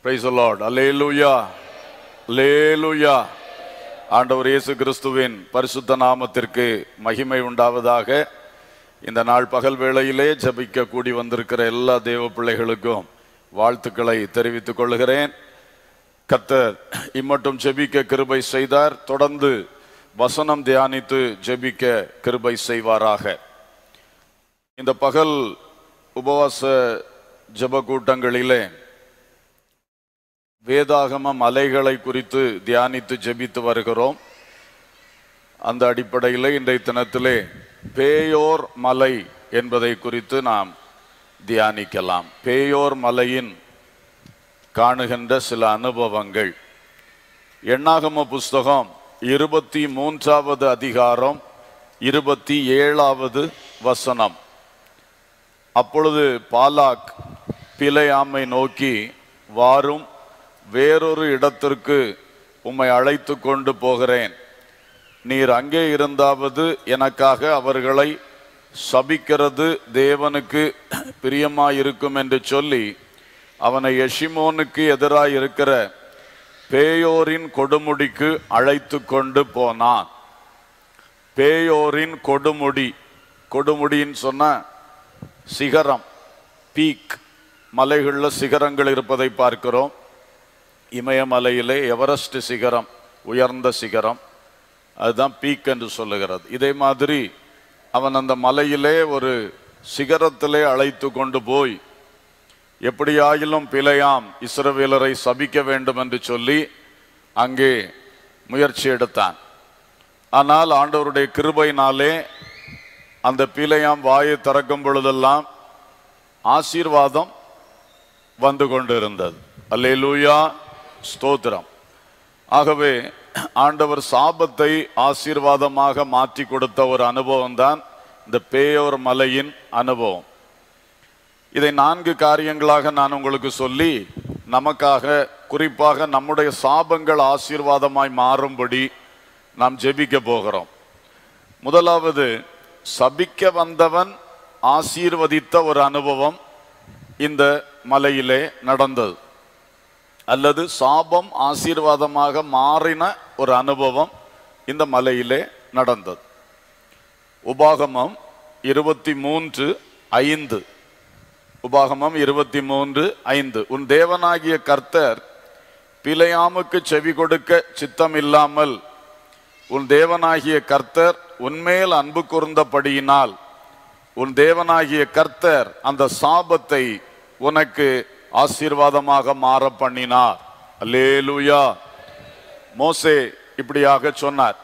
price Lord அல்லேலூயா அல்லேலூயா ஆண்டவர் இயேசு கிறிஸ்துவின் பரிசுத்த நாமத்திற்கு மகிமை உண்டாவதாக இந்த நாள் பகல் வேளையிலே ஜெபிக்க கூடி வந்திருக்கிற எல்லா தேவ பிள்ளைகளுக்கும் வாழ்த்துக்களை தெரிவித்துக் கொள்கிறேன் கர்த்தர் இம்மட்டும் ஜெபிக்க கிருபை செய்தார் தொடர்ந்து வசனம் தியானித்து ஜெபிக்க கிருபை செய்வாராக இந்த பகல் உபவாச ஜெப கூட்டங்களிலே வேதாகம மலைகளை குறித்து தியானித்து ஜெபித்து வருகிறோம் அந்த அடிப்படையில் இன்றைய தினத்திலே பேயோர் மலை என்பதை குறித்து நாம் தியானிக்கலாம் பேயோர் மலையின் காணுகின்ற சில அனுபவங்கள் எண்ணாகம புஸ்தகம் இருபத்தி மூன்றாவது அதிகாரம் இருபத்தி ஏழாவது வசனம் அப்பொழுது பாலாக் பிலையாமை நோக்கி வாரும் வேறொரு இடத்திற்கு உம்மை அழைத்து கொண்டு போகிறேன் நீர் அங்கே இருந்தாவது எனக்காக அவர்களை சபிக்கிறது தேவனுக்கு பிரியமாயிருக்கும் என்று சொல்லி அவனை எஷிமோனுக்கு எதிராக இருக்கிற பேயோரின் கொடுமுடிக்கு அழைத்து கொண்டு போனான் பேயோரின் கொடுமுடி கொடுமுடின்னு சொன்ன சிகரம் பீக் மலைகளில் சிகரங்கள் இருப்பதை பார்க்கிறோம் இமயமலையிலே எவரெஸ்ட் சிகரம் உயர்ந்த சிகரம் அதுதான் பீக் என்று சொல்லுகிறது இதே மாதிரி அவன் அந்த மலையிலே ஒரு சிகரத்திலே அழைத்து கொண்டு போய் எப்படியாயிலும் பிழையாம் இஸ்ரவேலரை சபிக்க வேண்டும் என்று சொல்லி அங்கே முயற்சி எடுத்தான் ஆனால் ஆண்டவருடைய கிருபையினாலே அந்த பிழையாம் வாயை திறக்கும் பொழுதெல்லாம் ஆசீர்வாதம் வந்து கொண்டிருந்தது அல்லேலூயா ஸ்தோத்திரம் ஆகவே ஆண்டவர் சாபத்தை ஆசீர்வாதமாக மாற்றி கொடுத்த ஒரு அனுபவம் தான் இந்த பேயோர் மலையின் அனுபவம் இதை நான்கு காரியங்களாக நான் உங்களுக்கு சொல்லி நமக்காக குறிப்பாக நம்முடைய சாபங்கள் ஆசீர்வாதமாய் மாறும்படி நாம் ஜெபிக்க போகிறோம் முதலாவது சபிக்க வந்தவன் ஆசீர்வதித்த ஒரு அனுபவம் இந்த மலையிலே நடந்தது அல்லது சாபம் ஆசீர்வாதமாக மாறின ஒரு அனுபவம் இந்த மலையிலே நடந்தது உபாகமம் இருபத்தி மூன்று ஐந்து உபாகமம் இருபத்தி மூன்று ஐந்து உன் தேவனாகிய கர்த்தர் பிழையாமுக்கு செவி கொடுக்க சித்தம் இல்லாமல் உன் தேவனாகிய கர்த்தர் உன்மேல் அன்பு கூர்ந்தபடியினால் உன் தேவனாகிய கர்த்தர் அந்த சாபத்தை உனக்கு ஆசீர்வாதமாக மாற பண்ணினார் அல்லேலூயா மோசே இப்படியாக சொன்னார்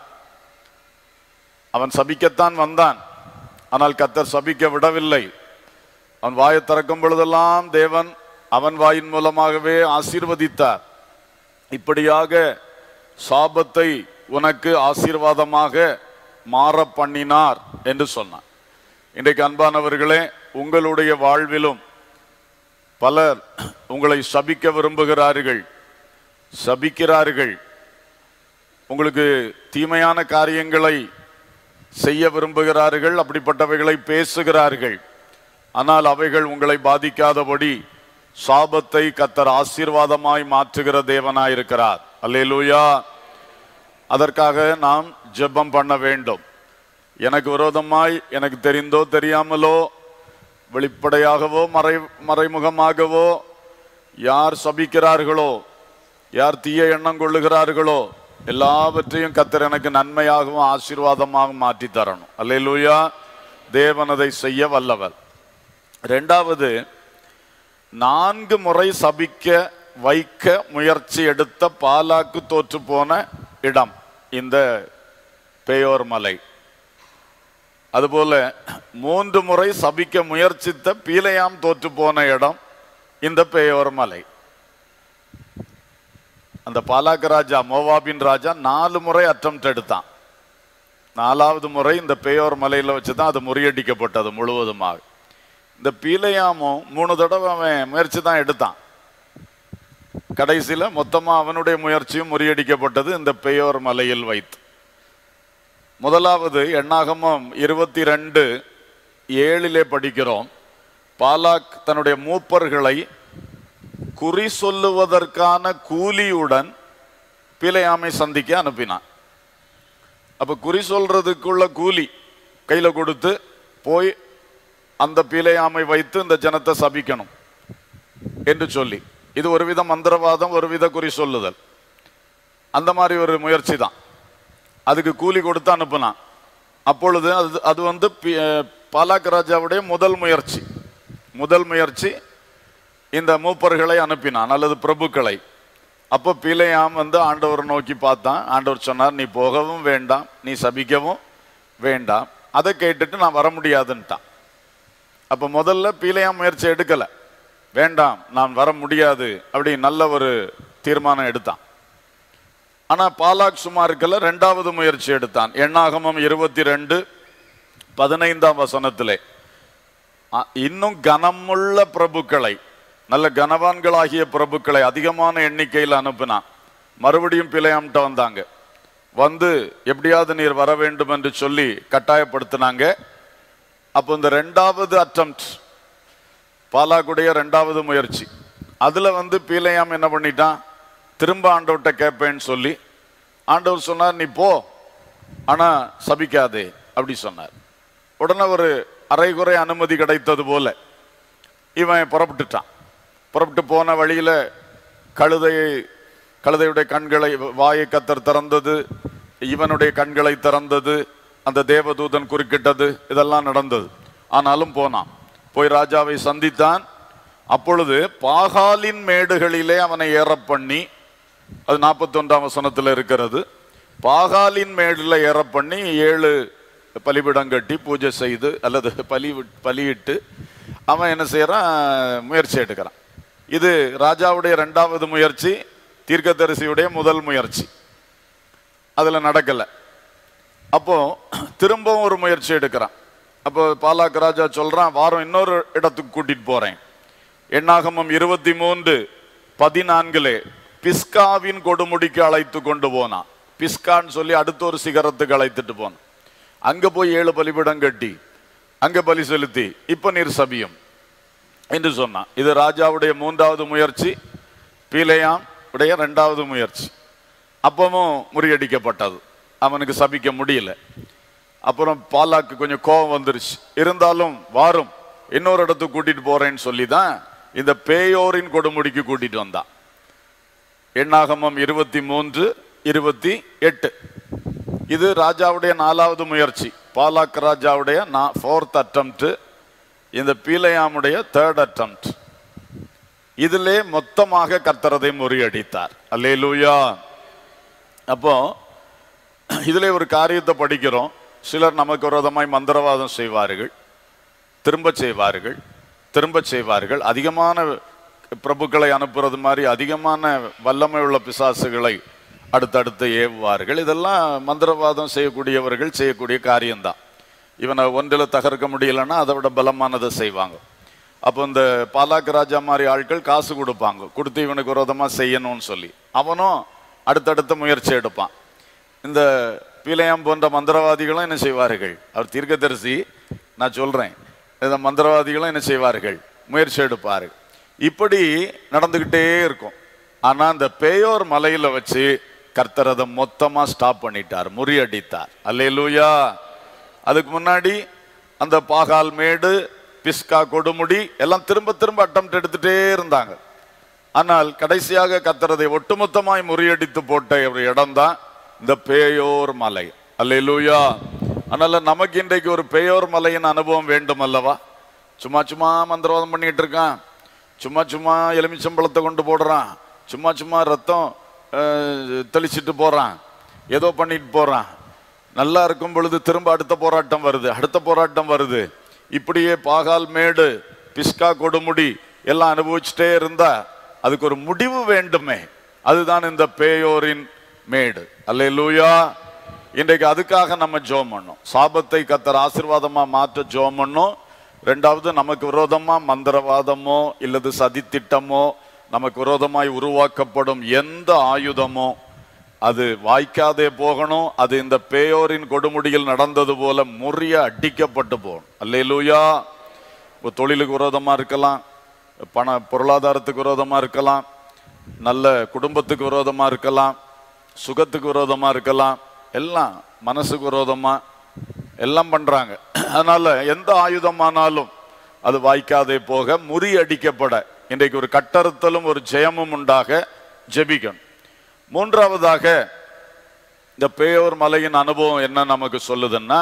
அவன் சபிக்கத்தான் வந்தான் ஆனால் கர்த்தர் சபிக்க விடவில்லை அவன் வாயை திறக்கும் பொழுதெல்லாம் தேவன் அவன் வாயின் மூலமாகவே ஆசீர்வதித்தார் இப்படியாக சாபத்தை உனக்கு ஆசீர்வாதமாக மாற பண்ணினார் என்று சொன்னார் இன்றைக்கு அன்பானவர்களே உங்களுடைய வாழ்விலும் பலர் உங்களை சபிக்க விரும்புகிறார்கள் சபிக்கிறார்கள் உங்களுக்கு தீமையான காரியங்களை செய்ய விரும்புகிறார்கள் அப்படிப்பட்டவைகளை பேசுகிறார்கள் ஆனால் அவைகள் உங்களை பாதிக்காதபடி சாபத்தை கத்தர் ஆசீர்வாதமாய் மாற்றுகிற தேவனாயிருக்கிறார் அல்லேலூயா அதற்காக நாம் ஜெபம் பண்ண வேண்டும் எனக்கு விரோதமாய் எனக்கு தெரிந்தோ தெரியாமலோ வெளிப்படையாகவோ மறை மறைமுகமாகவோ யார் சபிக்கிறார்களோ யார் தீய எண்ணம் கொள்ளுகிறார்களோ எல்லாவற்றையும் கத்தர் எனக்கு நன்மையாகவும் ஆசீர்வாதமாகவும் மாற்றி தரணும் அல்லேலூயா தேவன் அதை செய்ய வல்லவர் ரெண்டாவது நான்கு முறை சபிக்க வைக்க முயற்சி எடுத்த பாலாக்கு தோற்று போன இடம் இந்த பேயோர் மலை அதுபோல மூன்று முறை சபிக்க முயற்சித்த பீலையாம் தோற்று போன இடம் இந்த பேயோர் மலை அந்த பாலாக்கு ராஜா மோவாபின் ராஜா நாலு முறை அட்டம் எடுத்தான் நாலாவது முறை இந்த பேயோர் மலையில வச்சு தான் அது முறியடிக்கப்பட்டது முழுவதுமாக இந்த பீலையாமும் மூணு தடவை அவன் முயற்சி தான் எடுத்தான் கடைசியில் மொத்தமாக அவனுடைய முயற்சியும் முறியடிக்கப்பட்டது இந்த பெயோர் மலையில் வைத்து முதலாவது எண்ணாகமம் இருபத்தி ரெண்டு ஏழிலே படிக்கிறோம் பாலாக் தன்னுடைய மூப்பர்களை குறி சொல்லுவதற்கான கூலியுடன் பிழையாமை சந்திக்க அனுப்பினான் அப்ப குறி சொல்றதுக்குள்ள கூலி கையில கொடுத்து போய் அந்த பீலையாமை வைத்து இந்த ஜனத்தை சபிக்கணும் என்று சொல்லி இது ஒரு வித மந்திரவாதம் ஒரு வித குறி சொல்லுதல் அந்த மாதிரி ஒரு முயற்சி தான் அதுக்கு கூலி கொடுத்து அனுப்புனான் அப்பொழுது அது அது வந்து பி- அஹ் பாலாக் ராஜாவுடைய முதல் முயற்சி முதல் முயற்சி இந்த மூப்பர்களை அனுப்பினான் அல்லது பிரபுக்களை அப்போ பிழையாம் வந்து ஆண்டவரை நோக்கி பார்த்தான் ஆண்டவர் சொன்னார் நீ போகவும் வேண்டாம் நீ சபிக்கவும் வேண்டாம் அதை கேட்டுட்டு நான் வர முடியாதுன்ட்டான் அப்போ முதல்ல பீலையாம் முயற்சி எடுக்கல வேண்டாம் நான் வர முடியாது அப்படி நல்ல ஒரு தீர்மானம் எடுத்தான் ஆனா பாலாக் சுமாருக்கல்ல ரெண்டாவது முயற்சி எடுத்தான் எண்ணாகமம் இருபத்தி ரெண்டு பதினைந்தாம் வசனத்திலே அ- இன்னும் கனமுள்ள பிரபுக்களை நல்ல கனவான்களாகிய பிரபுக்களை அதிகமான எண்ணிக்கையில் அனுப்பினான் மறுபடியும் பிழையாம்ட்ட வந்தாங்க வந்து எப்படியாவது நீர் வர வேண்டும் என்று சொல்லி கட்டாயப்படுத்தினாங்க அப்போ இந்த ரெண்டாவது அட்டம்ப்ட் பாலாக்குடைய ரெண்டாவது முயற்சி அதுல வந்து பீலையாம் என்ன பண்ணிட்டான் திரும்ப ஆண்டவர்கிட்ட கேட்பேன்னு சொல்லி ஆண்டவர் சொன்னார் நீ போ ஆனா சபிக்காதே அப்படி சொன்னார் உடனே ஒரு அரைகுறை அனுமதி கிடைத்தது போல இவன் புறப்பட்டுட்டான் புறப்பட்டு போன வழியில கழுதையை கழுதையுடைய கண்களை வாயை கத்தர் திறந்தது இவனுடைய கண்களை திறந்தது அந்த தேவதூதன் குறுக்கிட்டது இதெல்லாம் நடந்தது ஆனாலும் போனான் போய் ராஜாவை சந்தித்தான் அப்பொழுது பாகாலின் மேடுகளிலே அவனை ஏற பண்ணி அது நாற்பத்தொன்றாம் வசனத்தில் இருக்கிறது பாகாலின் மேடுல ஏற பண்ணி ஏழு பலிபிடம் கட்டி பூஜை செய்து அல்லது பலி விட்- பலியிட்டு அவன் என்ன செய்யறான் முயற்சி எடுக்கிறான் இது ராஜாவுடைய ரெண்டாவது முயற்சி தீர்க்கதரிசியுடைய முதல் முயற்சி அதுல நடக்கல அப்போ திரும்பவும் ஒரு முயற்சி எடுக்கிறான் அப்போ பாலாக் ராஜா சொல்றான் வாரம் இன்னொரு இடத்துக்கு கூட்டிட்டு போறேன் எண்ணாகமம் இருபத்தி மூன்று பதினான்கிலே பிஸ்காவின் கொடுமுடிக்கு அழைத்து கொண்டு போனான் பிஸ்கான்னு சொல்லி அடுத்த ஒரு சிகரத்துக்கு அழைத்துட்டு போனான் அங்க போய் ஏழு பலிபிடம் கட்டி அங்க பலி செலுத்தி இப்ப நீர் சபியம் என்று சொன்னான் இது ராஜாவுடைய மூன்றாவது முயற்சி பீலையாம் உடைய இரண்டாவது முயற்சி அப்பவும் முறியடிக்கப்பட்டது அவனுக்கு சபிக்க முடியல அப்புறம் பாலாக்கு கொஞ்சம் கோபம் வந்துருச்சு இருந்தாலும் வாரும் இன்னொரு இடத்துக்கு கூட்டிட்டு போறேன்னு சொல்லி தான் இந்த பேயோரின் கொடுமுடிக்கு கூட்டிட்டு வந்தான் எண்ணாகமம் இருபத்தி மூன்று இருபத்தி எட்டு இது ராஜாவுடைய நாலாவது முயற்சி பாலாக் ராஜாவுடைய ஃபோர்த் அட்டம்ப்ட் இந்த பீலையாமுடைய தேர்ட் அட்டம்ப்ட் இதிலே மொத்தமாக கர்த்தரதை முறியடித்தார் அல்லேலூயா அப்போ இதிலே ஒரு காரியத்தை படிக்கிறோம் சிலர் நமக்கு விரோதமாய் மந்திரவாதம் செய்வார்கள் திரும்ப செய்வார்கள் திரும்ப செய்வார்கள் அதிகமான பிரபுக்களை அனுப்புறது மாதிரி அதிகமான வல்லமை உள்ள பிசாசுகளை அடுத்தடுத்து ஏவுவார்கள் இதெல்லாம் மந்திரவாதம் செய்யக்கூடியவர்கள் செய்யக்கூடிய காரியம்தான் இவனை ஒன்றில் தகர்க்க முடியலன்னா அதை விட பலமானதை செய்வாங்க அப்போ இந்த பாலாக்கு ராஜா மாதிரி ஆட்கள் காசு கொடுப்பாங்க கொடுத்து இவனுக்கு விரோதமாக செய்யணும்னு சொல்லி அவனும் அடுத்தடுத்த முயற்சி எடுப்பான் இந்த பீலையாம் போன்ற மந்திரவாதிகளும் என்ன செய்வார்கள் அவர் தீர்க்கதரிசி நான் சொல்றேன் இந்த மந்திரவாதிகளும் என்ன செய்வார்கள் முயற்சி எடுப்பார்கள் இப்படி நடந்துகிட்டே இருக்கும் ஆனா அந்த பேயோர் மலையில வச்சு கர்த்தர் அதை மொத்தமா ஸ்டாப் பண்ணிட்டார் முறியடித்தார் அல்லேலூயா அதுக்கு முன்னாடி அந்த பாகால் மேடு பிஸ்கா கொடுமுடி எல்லாம் திரும்ப திரும்ப அட்டம் எடுத்துட்டே இருந்தாங்க ஆனால் கடைசியாக கத்தரதை ஒட்டுமொத்தமாய் முறியடித்து போட்ட ஒரு இடம்தான் இந்த பேயோர் மலை அல்லேலூயா அதனால நமக்கு இன்றைக்கு ஒரு பேயோர் மலையின் அனுபவம் வேண்டும் அல்லவா சும்மா சும்மா மந்திரவாதம் பண்ணிட்டு இருக்கான் சும்மா சும்மா எலுமிச்சம்பழத்தை கொண்டு போடுறான் சும்மா சும்மா ரத்தம் அஹ், தெளிச்சிட்டு போறான் ஏதோ பண்ணிட்டு போறான் நல்லா இருக்கும் பொழுது திரும்ப அடுத்த போராட்டம் வருது அடுத்த போராட்டம் வருது இப்படியே பாகால் மேடு பிஸ்கா கொடுமுடி எல்லாம் அனுபவிச்சுட்டே இருந்தா அதுக்கு ஒரு முடிவு வேண்டுமே அதுதான் இந்த பேயோரின் மேடு அல்லேலூயா இன்றைக்கு அதுக்காக நம்ம ஜோம் பண்ணோம் சாபத்தை கத்தர் ஆசீர்வாதமா மாற்ற ஜோம் பண்ணோம் ரெண்டாவது நமக்கு விரோதமா மந்திரவாதமோ இல்லது சதித்திட்டமோ நமக்கு விரோதமாய் உருவாக்கப்படும் எந்த ஆயுதமோ அது வாய்க்காதே போகணும் அது இந்த பேயோரின் கொடுமுடியில் நடந்தது போல முறிய அடிக்கப்பட்டு போகணும் அல்லேலூயா இப்போ தொழிலுக்கு விரோதமா இருக்கலாம் பண பொருளாதாரத்துக்கு விரோதமா இருக்கலாம் நல்ல குடும்பத்துக்கு விரோதமா இருக்கலாம் சுகத்துக்கு விரோதமா இருக்கலாம் எல்லாம் மனசுக்கு விரோதமா எல்லாம் பண்றாங்க அதனால எந்த ஆயுதமானாலும் அது வாய்க்காதே போக முறியடிக்கப்பட இன்றைக்கு ஒரு கட்டறுத்தலும் ஒரு ஜெயமும் உண்டாக ஜெபிக்கணும் மூன்றாவதாக இந்த பேயோர் மலையின் அனுபவம் என்ன நமக்கு சொல்லுதுன்னா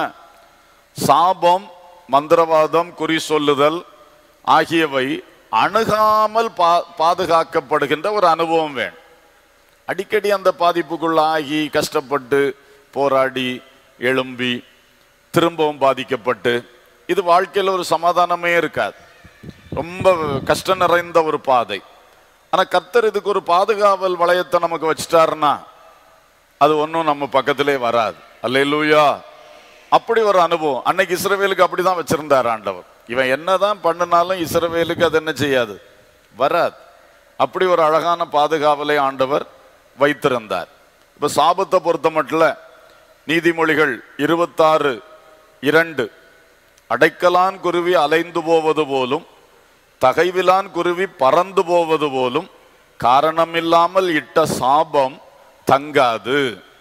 சாபம் மந்திரவாதம் குறி சொல்லுதல் ஆகியவை அணுகாமல் பா பாதுகாக்கப்படுகின்ற ஒரு அனுபவம் வேணும் அடிக்கடி அந்த பாதிப்புக்குள்ள ஆகி கஷ்டப்பட்டு போராடி எழும்பி திரும்பவும் பாதிக்கப்பட்டு இது வாழ்க்கையில் ஒரு சமாதானமே இருக்காது ரொம்ப கஷ்டம் நிறைந்த ஒரு பாதை ஆனா கர்த்தர் இதுக்கு ஒரு பாதுகாவல் வளையத்தை நமக்கு வச்சிட்டாருன்னா அது ஒன்றும் நம்ம பக்கத்திலே வராது அல்லேலூயா அப்படி ஒரு அனுபவம் அன்னைக்கு இஸ்ரவேலுக்கு அப்படிதான் வச்சிருந்தார் ஆண்டவர் இவன் என்னதான் பண்ணினாலும் இஸ்ரவேலுக்கு அது என்ன செய்யாது வராது அப்படி ஒரு அழகான பாதுகாவலை ஆண்டவர் வைத்திருந்தார் இப்ப சாபத்தை பொறுத்த மட்டும் நீதிமொழிகள் இருபத்தாறு இரண்டு அடைக்கலான் குருவி அலைந்து போவது போலும் தகைவிலான் குருவி பறந்து போவது போலும் காரணமில்லாமல் இட்ட சாபம் தங்காது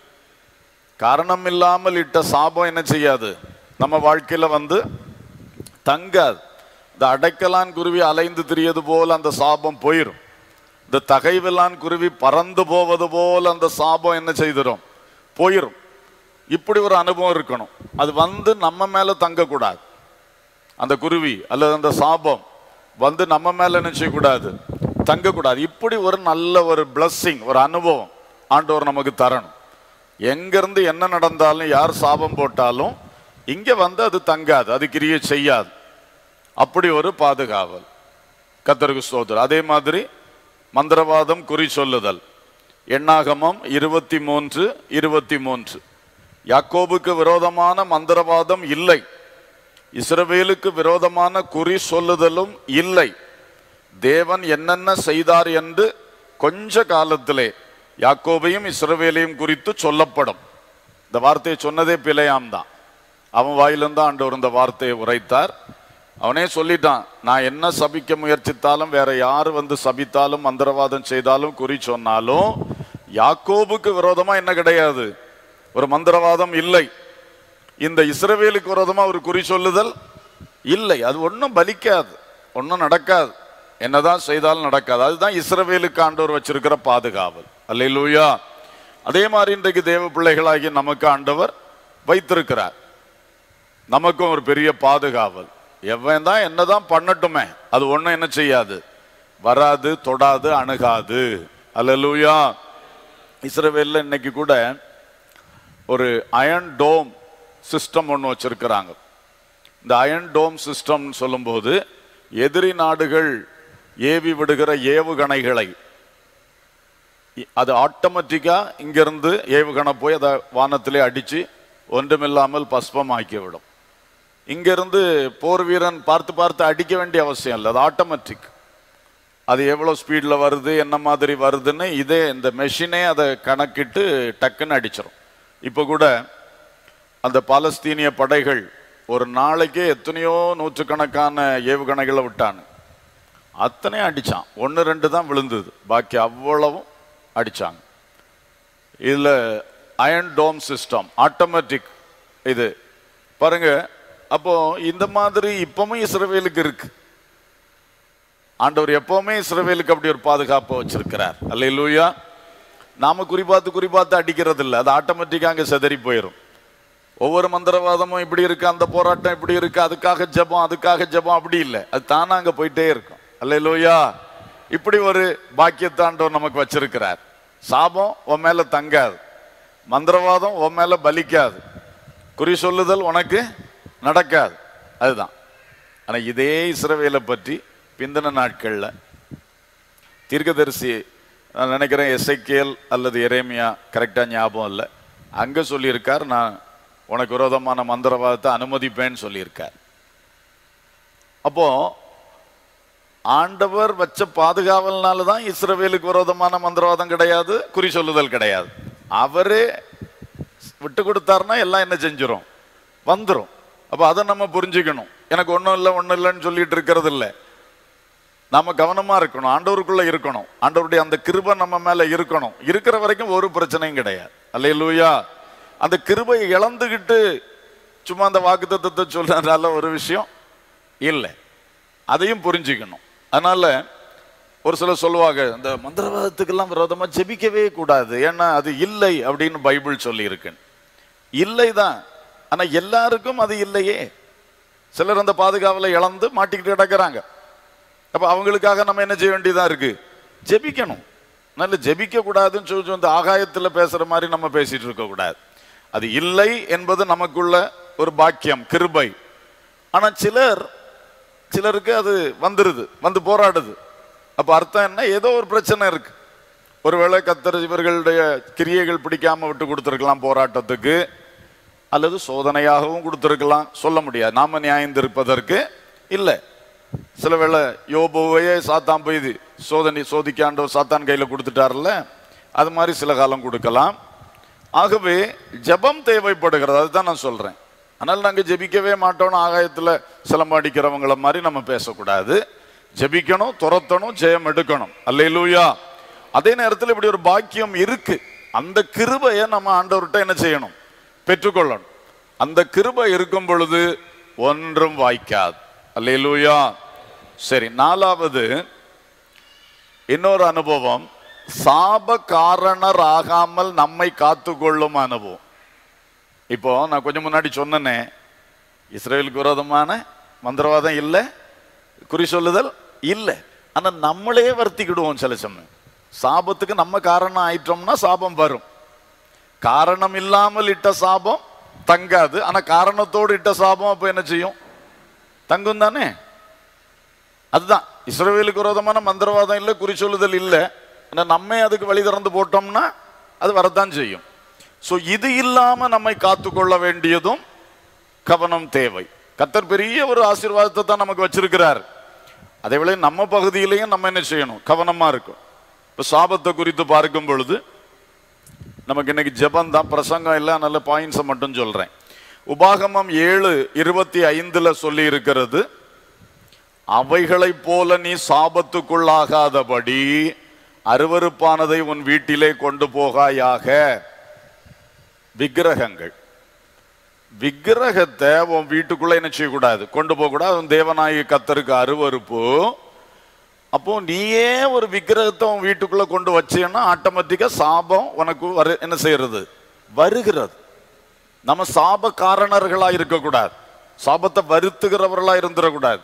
காரணம் இல்லாமல் இட்ட சாபம் என்ன செய்யாது நம்ம வாழ்க்கையில வந்து தங்காது இந்த அடைக்கலான் குருவி அலைந்து திரியது போல் அந்த சாபம் போயிடும் இந்த தகைவிலான் குருவி பறந்து போவது போல் அந்த சாபம் என்ன செய்திடும் போயிடும் இப்படி ஒரு அனுபவம் இருக்கணும் அது வந்து நம்ம மேல தங்கக்கூடாது அந்த குருவி அல்லது அந்த சாபம் வந்து நம்ம மேல என்ன செய்யக்கூடாது தங்கக்கூடாது இப்படி ஒரு நல்ல ஒரு blessing ஒரு அனுபவம் ஆண்டவர் நமக்கு தரணும் எங்கிருந்து என்ன நடந்தாலும் யார் சாபம் போட்டாலும் இங்க வந்து அது தங்காது அது கிரியை செய்யாது அப்படி ஒரு பாதுகாவல் கத்தருக்கு ஸ்தோத்திரம் அதே மாதிரி மந்திரவாதம் குறி சொல்லுதல் எண்ணாகமம் இருபத்தி மூன்று இருபத்தி மூன்று யாக்கோபுக்கு விரோதமான மந்திரவாதம் இல்லை இஸ்ரவேலுக்கு விரோதமான குறி சொல்லுதலும் இல்லை தேவன் என்னென்ன செய்தார் என்று கொஞ்ச காலத்திலே யாக்கோபையும் இஸ்ரவேலையும் குறித்து சொல்லப்படும் இந்த வார்த்தையை சொன்னதே பிழையாம் தான் அவன் வாயிலிருந்து ஆண்டவர் இந்த வார்த்தையை உரைத்தார் அவனே சொல்லிட்டான் நான் என்ன சபிக்க முயற்சித்தாலும் வேற யார் வந்து சபித்தாலும் மந்திரவாதம் செய்தாலும் குறி சொன்னாலும் யாக்கோபுக்கு விரோதமா என்ன கிடையாது ஒரு மந்திரவாதம் இல்லை இந்த இஸ்ரவேலுக்கு விரோதமா ஒரு குறி சொல்லுதல் இல்லை அது ஒன்றும் பலிக்காது ஒன்றும் நடக்காது என்னதான் செய்தாலும் நடக்காது அதுதான் இஸ்ரவேலுக்கு ஆண்டவர் வச்சிருக்கிற பாதுகாவல் அல்லேலூயா அதே மாதிரி இன்றைக்கு தேவ பிள்ளைகளாகி நமக்கு ஆண்டவர் வைத்திருக்கிறார் நமக்கும் ஒரு பெரிய பாதுகாவல் எவன் தான் என்னதான் பண்ணட்டுமே அது ஒண்ணும் என்ன செய்யாது வராது தொடாது அணுகாது அல்லேலூயா இஸ்ரவேல்ல இன்னைக்கு கூட ஒரு அயன் டோம் சிஸ்டம் ஒன்று வச்சிருக்கிறாங்க இந்த அயன் டோம் சிஸ்டம்னு சொல்லும்போது எதிரி நாடுகள் ஏவி விடுகிற ஏவுகணைகளை இ- அது ஆட்டோமேட்டிக்கா இங்கிருந்து ஏவுகணை போய் அதை வானத்திலே அடிச்சு ஒன்றுமில்லாமல் பஸ்பமாக்கி விடும் இங்கிருந்து போர் வீரன் பார்த்து பார்த்து அடிக்க வேண்டிய அவசியம் இல்லை அது ஆட்டோமேட்டிக் அது எவ்வளோ ஸ்பீடில் வருது என்ன மாதிரி வருதுன்னு இதே இந்த மெஷினே அதை கணக்கிட்டு டக்குன்னு அடிச்சிடும் இப்போ கூட அந்த பாலஸ்தீனிய படைகள் ஒரு நாளைக்கே எத்தனையோ நூற்றுக்கணக்கான ஏவுகணைகளை விட்டானு அத்தனையும் அடிச்சான் ஒன்று ரெண்டு தான் விழுந்தது பாக்கி அவ்வளவும் அடிச்சாங்க இதில் அயன் டோம் சிஸ்டம் ஆட்டோமேட்டிக் இது பாருங்க அப்போ இந்த மாதிரி இப்பவும் இஸ்ரவேலுக்கு இருக்கு ஆண்டவர் எப்பவுமே இஸ்ரவேலுக்கு அப்படி ஒரு பாதுகாப்பை வச்சிருக்கிறார் அல்லேலூயா நாம குறிப்பாத்து குறிப்பாத்து அடிக்கிறது இல்லை அது ஆட்டோமேட்டிக்கா அங்க செதறி போயிடும் ஒவ்வொரு மந்திரவாதமும் இப்படி இருக்கு அந்த போராட்டம் இப்படி இருக்கு அதுக்காக ஜெபம் அதுக்காக ஜெபம் அப்படி இல்லை அது தானா அங்க போயிட்டே இருக்கும் அல்லேலூயா இப்படி ஒரு பாக்கியத்தை ஆண்டவர் நமக்கு வச்சிருக்கிறார் சாபம் உன் மேல தங்காது மந்திரவாதம் உன் மேல பலிக்காது குறி சொல்லுதல் உனக்கு நடக்காது அதுதான் ஆனா இதே இஸ்ரவேலை பற்றி பிந்தின நாட்கள்ல தீர்க்கதரிசி நான் நினைக்கிறேன் எஸ்ஐகேல் அல்லது எரேமியா கரெக்டா ஞாபகம் இல்லை அங்க சொல்லியிருக்கார் நான் உனக்கு விரோதமான மந்திரவாதத்தை அனுமதிப்பேன்னு சொல்லியிருக்கார் அப்போ ஆண்டவர் வச்ச பாதுகாவல்னால தான் இஸ்ரவேலுக்கு விரோதமான மந்திரவாதம் கிடையாது குறி சொல்லுதல் கிடையாது அவரே விட்டு கொடுத்தாருன்னா எல்லாம் என்ன செஞ்சிரும் வந்துரும் அப்ப அதை நம்ம புரிஞ்சுக்கணும் எனக்கு ஒண்ணும் இல்லை ஒண்ணும் இல்லைன்னு சொல்லிட்டு இருக்கிறது இல்லை நாம கவனமா இருக்கணும் ஆண்டவருக்குள்ள இருக்கணும் ஆண்டவருடைய அந்த கிருபை நம்ம மேல இருக்கணும் இருக்கிற வரைக்கும் ஒரு பிரச்சனையும் கிடையாது அல்லேலூயா அந்த கிருபையை இழந்துகிட்டு சும்மா அந்த வாக்குத்தத்தத்தை சொல்றதுனால ஒரு விஷயம் இல்லை அதையும் புரிஞ்சுக்கணும் அதனால ஒரு சிலர் சொல்லுவாங்க இந்த மந்திரவாதத்துக்கெல்லாம் விரோதமா ஜெபிக்கவே கூடாது ஏன்னா அது இல்லை அப்படின்னு பைபிள் சொல்லி இருக்கு இல்லை தான் ஆனா எல்லாருக்கும் அது இல்லையே சிலர் அந்த பாதுகாவலை இழந்து மாட்டிக்கிட்டு கிடக்குறாங்க அப்ப அவங்களுக்காக நம்ம என்ன செய்ய வேண்டியதா இருக்கு ஜெபிக்கணும் நல்ல ஜெபிக்க கூடாதுன்னு சொல்லி வந்து ஆகாயத்துல பேசுற மாதிரி நம்ம பேசிட்டு இருக்க கூடாது அது இல்லை என்பது நமக்குள்ள ஒரு பாக்கியம் கிருபை ஆனா சிலர் சிலருக்கு அது வந்துருது வந்து போராடுது அப்ப அர்த்தம் என்ன ஏதோ ஒரு பிரச்சனை இருக்கு ஒருவேளை கத்தர் இவர்களுடைய கிரியைகள் பிடிக்காம விட்டு கொடுத்துருக்கலாம் போராட்டத்துக்கு அல்லது சோதனையாகவும் கொடுத்துருக்கலாம் சொல்ல முடியாது நாம நியாயந்திருப்பதற்கு இல்லை சில வேளை யோபுவையே சாத்தான் போய் சோதனை சோதிக்காண்டவர் சாத்தான் கையில கொடுத்துட்டார்ல அது மாதிரி சில காலம் கொடுக்கலாம் ஆகவே ஜெபம் தேவைப்படுகிறது அதுதான் நான் சொல்றேன் ஆனால் நாங்க ஜெபிக்கவே மாட்டோம்னு ஆகாயத்துல சிலம்பாடிக்கிறவங்கள மாதிரி நம்ம பேசக்கூடாது ஜெபிக்கணும் துரத்தணும் ஜெயம் எடுக்கணும் அல்லேலூயா அதே நேரத்தில் இப்படி ஒரு பாக்கியம் இருக்கு அந்த கிருபையை நம்ம ஆண்டவர்கிட்ட என்ன செய்யணும் பெற்றுக்கொள்ளணும் அந்த கிருபை இருக்கும் பொழுது ஒன்றும் வாய்க்காது அல்லேலூயா சரி நாலாவது இன்னொரு அனுபவம் சாப காரணர் ஆகாமல் நம்மை காத்துக்கொள்ளும் அனுபவம் இப்போ நான் கொஞ்சம் முன்னாடி சொன்னனே இஸ்ரேலுக்கு விரோதமான மந்திரவாதம் இல்லை குறி சொல்லுதல் இல்லை ஆனா நம்மளே வருத்திக்கிடுவோம் சில சமயம் சாபத்துக்கு நம்ம காரணம் ஆயிட்டோம்னா சாபம் வரும் காரணம் இல்லாமல் இட்ட சாபம் தங்காது ஆனா காரணத்தோடு இட்ட சாபம் அப்ப என்ன செய்யும் தங்கும் தானே அதுதான் இஸ்ரவேலுக்கு விரோதமான மந்திரவாதம் இல்லை குறி சொல்லுதல் இல்லை ஆனா நம்ம அதுக்கு வழி திறந்து போட்டோம்னா அது வரத்தான் செய்யும் சோ இது இல்லாம நம்மை காத்துக்கொள்ள வேண்டியதும் கவனம் தேவை கத்தர் பெரிய ஒரு ஆசீர்வாதத்தை தான் நமக்கு வச்சிருக்கிறார் அதே வேளை நம்ம பகுதியிலையும் நம்ம என்ன செய்யணும் கவனமா இருக்கும் இப்ப சாபத்தை குறித்து பார்க்கும் பொழுது நமக்கு இன்னைக்கு ஜெபம் தான் பிரசங்கம் இல்லை நல்ல பாயிண்ட்ஸை மட்டும் சொல்றேன் உபாகமம் ஏழு இருபத்தி ஐந்துல சொல்லி இருக்கிறது அவைகளைப் போல நீ சாபத்துக்குள்ளாகாதபடி அருவருப்பானதை உன் வீட்டிலே கொண்டு போகாயாக விக்கிரகங்கள் விக்கிரகத்தை உன் வீட்டுக்குள்ள என்ன செய்யக்கூடாது கொண்டு போக கூடாது உன் தேவநாயக கத்தருக்கு அருவருப்பு அப்போ நீயே ஒரு விக்கிரகத்தை உன் வீட்டுக்குள்ள கொண்டு வச்சேன்னா ஆட்டோமேட்டிக்கா சாபம் உனக்கு வரு என்ன செய்யறது வருகிறது நம்ம சாப காரணர்களா இருக்கக்கூடாது சாபத்தை வருத்துகிறவர்களா இருந்துடக்கூடாது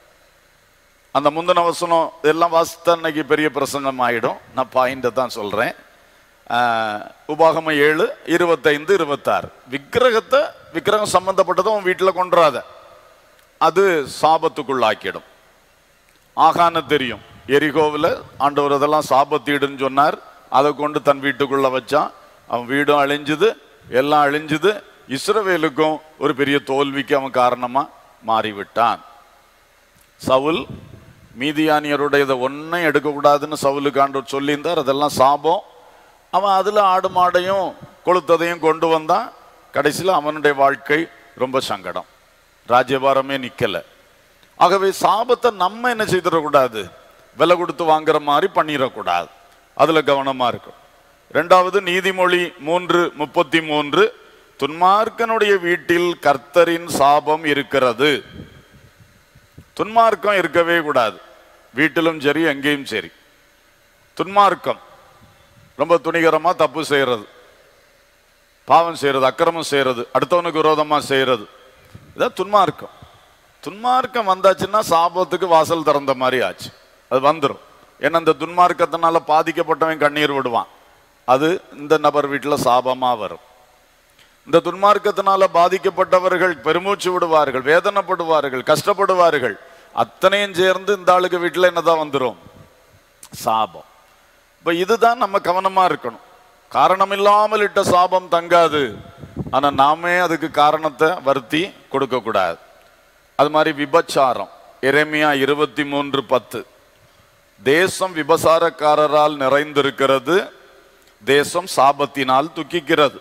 அந்த முந்தின வசனம் எல்லாம் வாசித்தா இன்னைக்கு பெரிய பிரசங்கம் ஆயிடும் நான் பாயிண்ட தான் சொல்றேன் ஆஹ், உபாகமம் ஏழு இருபத்தைந்து இருபத்தாறு விக்கிரகத்தை விக்கிரகம் சம்பந்தப்பட்டதை உன் வீட்டில் கொண்டுறாத அது சாபத்துக்குள்ளாக்கிடும் ஆகான்னு தெரியும் எரிகோவில் ஆண்டவர் அதெல்லாம் சாபத்தீடுன்னு சொன்னார் அதை கொண்டு தன் வீட்டுக்குள்ள வச்சான் அவன் வீடும் அழிஞ்சுது எல்லாம் அழிஞ்சுது இஸ்ரவேலுக்கும் ஒரு பெரிய தோல்விக்கு அவன் காரணமா மாறிவிட்டான் சவுல் மீதியானியருடைய இதை ஒன்றும் எடுக்கக்கூடாதுன்னு சவுலுக்கு ஆண்டவர் சொல்லியிருந்தார் அதெல்லாம் சாபம் அவன் அதில் ஆடு மாடையும் கொளுத்ததையும் கொண்டு வந்தான் கடைசியில் அவனுடைய வாழ்க்கை ரொம்ப சங்கடம் ராஜ்யபாரமே நிக்கல ஆகவே சாபத்தை நம்ம என்ன செய்திடக்கூடாது விலை கொடுத்து வாங்குற மாதிரி பண்ணிடக்கூடாது அதுல கவனமா இருக்கும் ரெண்டாவது நீதிமொழி மூன்று முப்பத்தி மூன்று துன்மார்க்கனுடைய வீட்டில் கர்த்தரின் சாபம் இருக்கிறது துன்மார்க்கம் இருக்கவே கூடாது வீட்டிலும் சரி எங்கேயும் சரி துன்மார்க்கம் ரொம்ப துணிகரமா தப்பு செய்யறது பாவம் செய்யறது அக்கிரமம் செய்யறது அடுத்தவனுக்கு விரோதமா செய்யறது இதான் துன்மார்க்கம் துன்மார்க்கம் வந்தாச்சுன்னா சாபத்துக்கு வாசல் திறந்த மாதிரி ஆச்சு அது வந்துடும் ஏன்னா இந்த துன்மார்க்கத்தினால பாதிக்கப்பட்டவன் கண்ணீர் விடுவான் அது இந்த நபர் வீட்டில் சாபமா வரும் இந்த துன்மார்க்கத்தினால பாதிக்கப்பட்டவர்கள் பெருமூச்சு விடுவார்கள் வேதனைப்படுவார்கள் கஷ்டப்படுவார்கள் அத்தனையும் சேர்ந்து இந்த ஆளுக்கு வீட்டில் என்னதான் வந்துடும் சாபம் இப்ப இதுதான் நம்ம கவனமா இருக்கணும் காரணம் இல்லாமல் இட்ட சாபம் தங்காது ஆனா நாமே அதுக்கு காரணத்தை வருத்தி கொடுக்க கூடாது அது மாதிரி விபச்சாரம் எரேமியா இருபத்தி மூன்று பத்து தேசம் விபசாரக்காரரால் நிறைந்திருக்கிறது தேசம் சாபத்தினால் துக்கிக்கிறது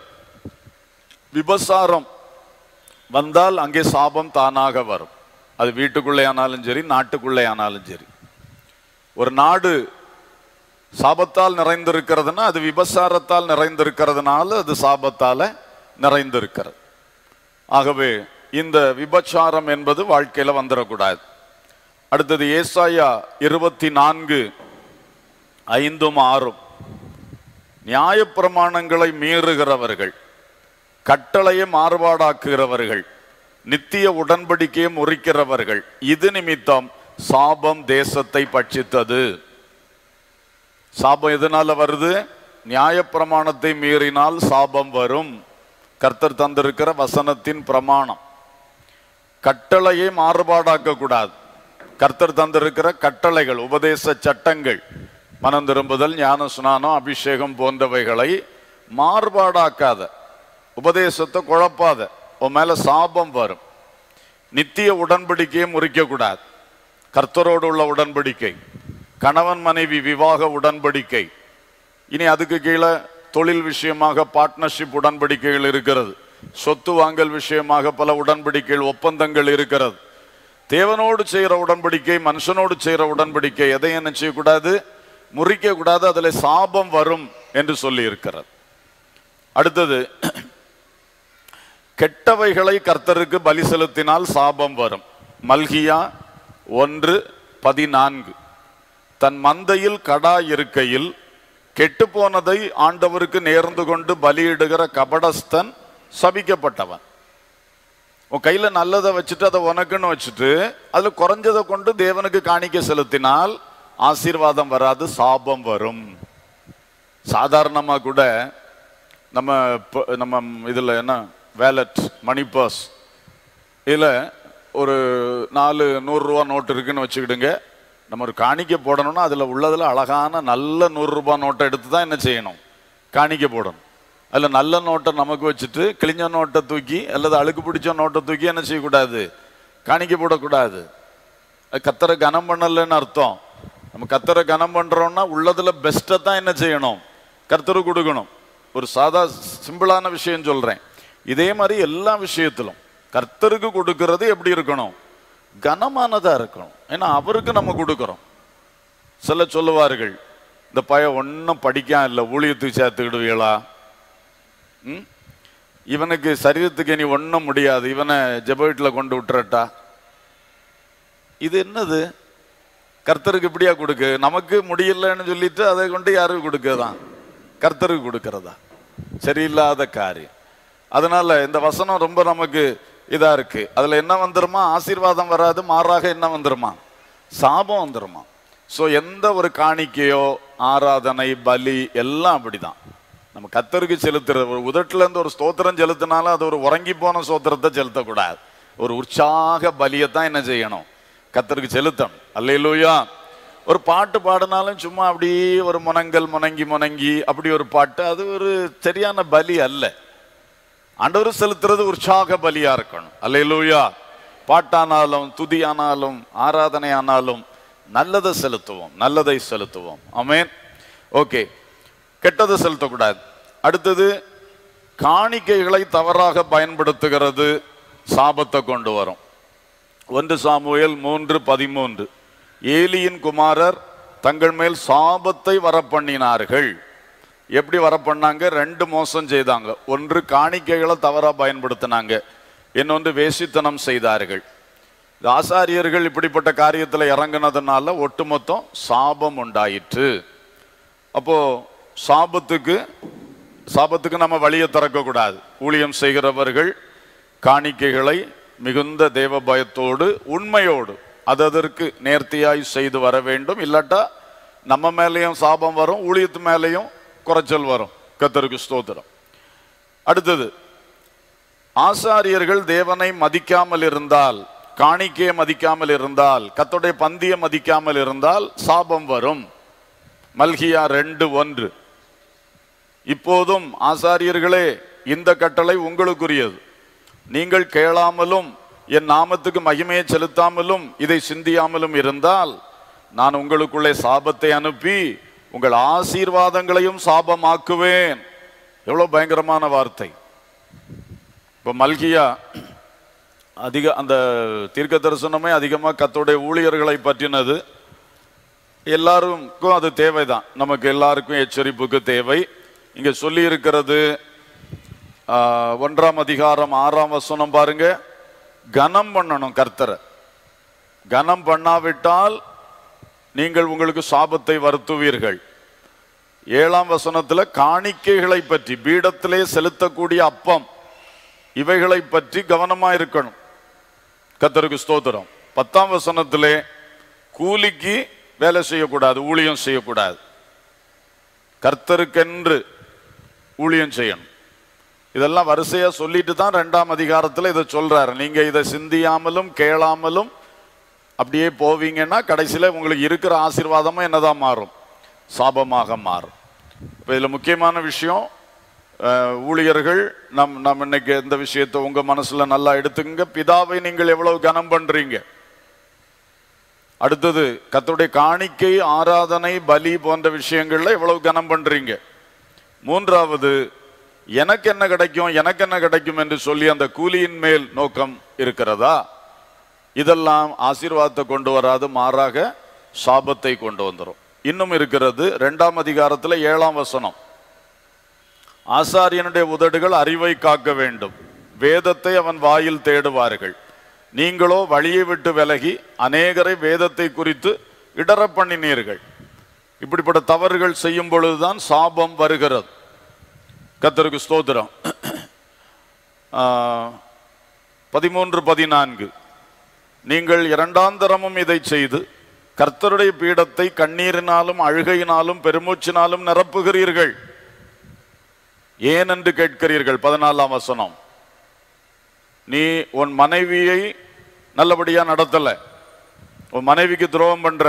விபசாரம் வந்தால் அங்கே சாபம் தானாக வரும் அது வீட்டுக்குள்ளே ஆனாலும் சரி நாட்டுக்குள்ளே ஆனாலும் சரி ஒரு நாடு சாபத்தால் நிறைந்திருக்கிறதுனா அது விபசாரத்தால் நிறைந்திருக்கிறதுனால அது சாபத்தால நிறைந்திருக்கிறது ஆகவே இந்த விபச்சாரம் என்பது வாழ்க்கையில வந்துடக்கூடாது அடுத்தது ஏசாயா இருபத்தி நான்கு ஐந்தும் ஆறும் நியாயப்பிரமாணங்களை மீறுகிறவர்கள் கட்டளையை மாறுபாடாக்குகிறவர்கள் நித்திய உடன்படிக்கையை முறிக்கிறவர்கள் இது நிமித்தம் சாபம் தேசத்தை பட்சித்தது சாபம் எதனால வருது நியாயப்பிரமாணத்தை மீறினால் சாபம் வரும் கர்த்தர் தந்திருக்கிற வசனத்தின் பிரமாணம் கட்டளையை மாறுபாடாக்க கூடாது கர்த்தர் தந்திருக்கிற கட்டளைகள் உபதேச சட்டங்கள் மனம் திரும்புதல் ஞான சுனானம் அபிஷேகம் போன்றவைகளை மாறுபாடாக்காத உபதேசத்தை குழப்பாத உன் மேல சாபம் வரும் நித்திய உடன்படிக்கையை முறிக்க கூடாது கர்த்தரோடு உள்ள உடன்படிக்கை கணவன் மனைவி விவாக உடன்படிக்கை இனி அதுக்கு கீழே தொழில் விஷயமாக பார்ட்னர்ஷிப் உடன்படிக்கைகள் இருக்கிறது சொத்து வாங்கல் விஷயமாக பல உடன்படிக்கைகள் ஒப்பந்தங்கள் இருக்கிறது தேவனோடு செய்கிற உடன்படிக்கை மனுஷனோடு செய்கிற உடன்படிக்கை எதையும் என்ன செய்யக்கூடாது முறிக்க கூடாது அதுல சாபம் வரும் என்று சொல்லி இருக்கிறது அடுத்தது கெட்டவைகளை கர்த்தருக்கு பலி செலுத்தினால் சாபம் வரும் மல்கியா ஒன்று பதினான்கு தன் மந்தையில் கடா இருக்கையில் கெட்டு போனதை ஆண்டவருக்கு நேர்ந்து கொண்டு பலியிடுகிற கபடஸ்தன் சபிக்கப்பட்டவன் உன் கையில நல்லதை வச்சுட்டு அதை உனக்குன்னு வச்சுட்டு அதுல குறைஞ்சதை கொண்டு தேவனுக்கு காணிக்க செலுத்தினால் ஆசீர்வாதம் வராது சாபம் வரும் சாதாரணமா கூட நம்ம ப- நம்ம இதுல என்ன வேலட் மணி பர்ஸ் இதுல ஒரு நாலு நூறுரூவா நோட்டு இருக்குன்னு வச்சுக்கிடுங்க நம்ம ஒரு காணிக்கை போடணும்னா அதில் உள்ளதில் அழகான நல்ல நூறுரூபா நோட்டை எடுத்து தான் என்ன செய்யணும் காணிக்கை போடணும் அதில் நல்ல நோட்டை நமக்கு வச்சுட்டு கிழிஞ்ச நோட்டை தூக்கி அல்லது அழுக்கு பிடிச்ச நோட்டை தூக்கி என்ன செய்யக்கூடாது காணிக்கை போடக்கூடாது அது கத்தரை கனம் பண்ணலன்னு அர்த்தம் நம்ம கத்தரை கனம் பண்றோம்னா உள்ளதுல பெஸ்ட்டை தான் என்ன செய்யணும் கர்த்தருக்கு கொடுக்கணும் ஒரு சாதா சிம்பிளான விஷயம் சொல்றேன் இதே மாதிரி எல்லா விஷயத்திலும் கர்த்தருக்கு கொடுக்கிறது எப்படி இருக்கணும் கனமானதா இருக்கணும் ஏன்னா அவருக்கு நம்ம கொடுக்கிறோம் சில சொல்லுவார்கள் இந்த பையன் ஒன்றும் படிக்கான் இல்லை ஊழியத்துக்கு சேர்த்துக்கிடுவீங்களா ம் இவனுக்கு சரீரத்துக்கு இனி ஒன்றும் முடியாது இவனை ஜெப வீட்டில் கொண்டு விட்டுறட்டா இது என்னது கர்த்தருக்கு இப்படியா கொடுக்கு நமக்கு முடியலன்னு சொல்லிட்டு அதை கொண்டு யாருக்கு கொடுக்கதான் கர்த்தருக்கு கொடுக்கறதா சரியில்லாத காரியம் அதனால இந்த வசனம் ரொம்ப நமக்கு இதா இருக்கு அதுல என்ன வந்துருமா ஆசீர்வாதம் வராது மாறாக என்ன வந்துருமா சாபம் வந்துருமா சோ எந்த ஒரு காணிக்கையோ ஆராதனை பலி எல்லாம் அப்படிதான் நம்ம கத்தருக்கு செலுத்துற ஒரு உதட்டுல இருந்து ஒரு ஸ்தோத்திரம் செலுத்தினாலும் அது ஒரு உறங்கி போன ஸ்தோத்திரத்தை செலுத்தக்கூடாது ஒரு உற்சாக பலியை தான் என்ன செய்யணும் கத்தருக்கு செலுத்தணும் அல்லையிலூயா ஒரு பாட்டு பாடினாலும் சும்மா அப்படியே ஒரு முனங்கல் முனங்கி முனங்கி அப்படி ஒரு பாட்டு அது ஒரு சரியான பலி அல்ல ஆண்டவர் செலுத்துறது உற்சாக பலியா இருக்கணும் அல்லையிலூயா பாட்டானாலும் துதியானாலும் ஆராதனை ஆனாலும் நல்லதை செலுத்துவோம் நல்லதை செலுத்துவோம் ஆமென் ஓகே கெட்டதை செலுத்தக்கூடாது அடுத்தது காணிக்கைகளை தவறாக பயன்படுத்துகிறது சாபத்தை கொண்டு வரும் ஒன்று சாமுவேல் மூன்று பதிமூன்று ஏலியின் குமாரர் தங்கள் மேல் சாபத்தை வரப்பண்ணினார்கள் எப்படி வரப்பண்ணாங்க ரெண்டு மோசம் செய்தாங்க ஒன்று காணிக்கைகளை தவறா பயன்படுத்தினாங்க இன்னொன்று வேசித்தனம் செய்தார்கள் இந்த ஆசாரியர்கள் இப்படிப்பட்ட காரியத்தில் இறங்குனதுனால ஒட்டுமொத்தம் சாபம் உண்டாயிற்று அப்போ சாபத்துக்கு சாபத்துக்கு நம்ம வழியை திறக்க கூடாது ஊழியம் செய்கிறவர்கள் காணிக்கைகளை மிகுந்த தேவ பயத்தோடு உண்மையோடு அது அதற்கு நேர்த்தியாய் செய்து வர வேண்டும் இல்லாட்டா நம்ம மேலேயும் சாபம் வரும் ஊழியத்து மேலேயும் குறைச்சல் வரும் கத்தருக்கு ஸ்தோத்திரம் அடுத்தது ஆசாரியர்கள் தேவனை மதிக்காமல் இருந்தால் காணிக்கையை மதிக்காமல் இருந்தால் கத்தோடைய பந்தியை மதிக்காமல் இருந்தால் சாபம் வரும் மல்கியா ரெண்டு ஒன்று இப்போதும் ஆசாரியர்களே இந்த கட்டளை உங்களுக்குரியது நீங்கள் கேளாமலும் என் நாமத்துக்கு மகிமையை செலுத்தாமலும் இதை சிந்தியாமலும் இருந்தால் நான் உங்களுக்குள்ளே சாபத்தை அனுப்பி உங்கள் ஆசீர்வாதங்களையும் சாபமாக்குவேன் எவ்வளவு பயங்கரமான வார்த்தை இப்போ மல்கியா அதிக அந்த தீர்க்க தரிசனமே அதிகமாக கத்தோடைய ஊழியர்களை பற்றினது எல்லாருக்கும் அது தேவைதான் நமக்கு எல்லாருக்கும் எச்சரிப்புக்கு தேவை இங்க சொல்லி இருக்கிறது ஒன்றாம் அதிகாரம் ஆறாம் வசனம் பாருங்க கனம் பண்ணணும் கர்த்தரை கனம் பண்ணாவிட்டால் நீங்கள் உங்களுக்கு சாபத்தை வருத்துவீர்கள் ஏழாம் வசனத்துல காணிக்கைகளை பற்றி பீடத்திலே செலுத்தக்கூடிய அப்பம் இவைகளை பற்றி கவனமா இருக்கணும் கத்தருக்கு ஸ்தோத்திரம் பத்தாம் வசனத்திலே கூலிக்கு வேலை செய்யக்கூடாது ஊழியம் செய்யக்கூடாது கர்த்தருக்கென்று ஊழியம் செய்யணும் இதெல்லாம் வரிசையா சொல்லிட்டு தான் ரெண்டாம் அதிகாரத்துல இதை சொல்றாரு நீங்க இதை சிந்தியாமலும் கேளாமலும் அப்படியே போவீங்கன்னா கடைசியில உங்களுக்கு இருக்கிற ஆசீர்வாதமும் என்னதான் மாறும் சாபமாக மாறும் இப்போ இதில் முக்கியமான விஷயம் அஹ், ஊழியர்கள் நம் நம் இன்னைக்கு இந்த விஷயத்தை உங்க மனசுல நல்லா எடுத்துக்கங்க பிதாவை நீங்கள் எவ்வளவு கனம் பண்றீங்க அடுத்தது கர்த்தருடைய காணிக்கை ஆராதனை பலி போன்ற விஷயங்கள்ல எவ்வளவு கனம் பண்றீங்க மூன்றாவது எனக்கு என்ன கிடைக்கும் எனக்கு என்ன கிடைக்கும் என்று சொல்லி அந்த கூலியின் மேல் நோக்கம் இருக்கிறதா இதெல்லாம் ஆசீர்வாதத்தை கொண்டு வராது மாறாக சாபத்தை கொண்டு வந்துரும் இன்னும் இருக்கிறது ரெண்டாம் அதிகாரத்துல ஏழாம் வசனம் ஆசாரியனுடைய உதடுகள் அறிவை காக்க வேண்டும் வேதத்தை அவன் வாயில் தேடுவார்கள் நீங்களோ வழியை விட்டு விலகி அநேகரை வேதத்தை குறித்து இடற பண்ணினீர்கள் இப்படிப்பட்ட தவறுகள் செய்யும் பொழுதுதான் சாபம் வருகிறது கத்தருக்கு ஸ்தோத்திரம் ஆஹ், பதிமூன்று பதினான்கு நீங்கள் இரண்டாந்தரமும் இதை செய்து கர்த்தருடைய பீடத்தை கண்ணீரினாலும் அழுகையினாலும் பெருமூச்சினாலும் நிரப்புகிறீர்கள் ஏன் என்று கேட்கிறீர்கள் பதினாலாம் வசனம் நீ உன் மனைவியை நல்லபடியா நடத்தல உன் மனைவிக்கு துரோகம் பண்ற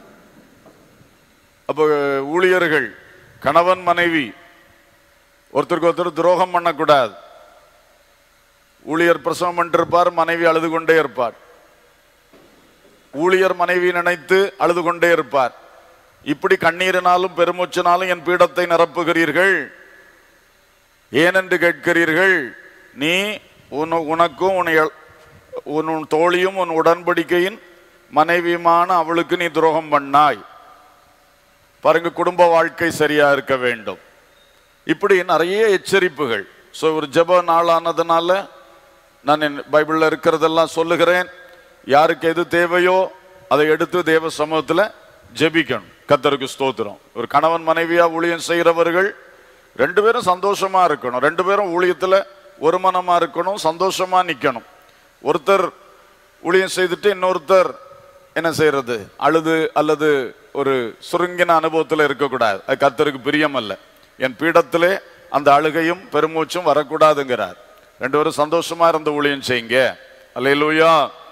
அப்போ ஊழியர்கள் கணவன் மனைவி ஒருத்தருக்கு ஒருத்தர் துரோகம் பண்ணக்கூடாது ஊழியர் பிரசவம் பண்ணிட்டு இருப்பார் மனைவி அழுது கொண்டே இருப்பார் ஊழியர் மனைவி நினைத்து அழுது கொண்டே இருப்பார் இப்படி கண்ணீரினாலும் பெருமூச்சினாலும் என் பீடத்தை நிரப்புகிறீர்கள் ஏனென்று கேட்கிறீர்கள் நீ உன் உனக்கும் உன் எல்- உன் உன் தோழியும் உன் உடன்படிக்கையின் மனைவியுமான அவளுக்கு நீ துரோகம் பண்ணாய் பாருங்க குடும்ப வாழ்க்கை சரியா இருக்க வேண்டும் இப்படி நிறைய எச்சரிப்புகள் ஸோ ஒரு ஜெப நாளானதுனால நான் என் பைபிளில் இருக்கிறதெல்லாம் சொல்லுகிறேன் யாருக்கு எது தேவையோ அதை எடுத்து தேவ சமூகத்தில் ஜெபிக்கணும் கத்தருக்கு ஸ்தோத்திரம் ஒரு கணவன் மனைவியா ஊழியம் செய்கிறவர்கள் ரெண்டு பேரும் சந்தோஷமா இருக்கணும் ரெண்டு பேரும் ஊழியத்துல ஒரு மனமா இருக்கணும் சந்தோஷமா நிக்கணும் ஒருத்தர் ஊழியம் செய்துட்டு இன்னொருத்தர் என்ன செய்யறது அழுது அல்லது ஒரு சுருங்கின அனுபவத்தில் இருக்கக்கூடாது அது கர்த்தருக்கு பிரியம் அல்ல என் பீடத்திலே அந்த அழுகையும் பெருமூச்சும் வரக்கூடாதுங்கிறார் ரெண்டு பேரும் சந்தோஷமா இருந்து ஊழியம் செய்யுங்க அல்லேலூயா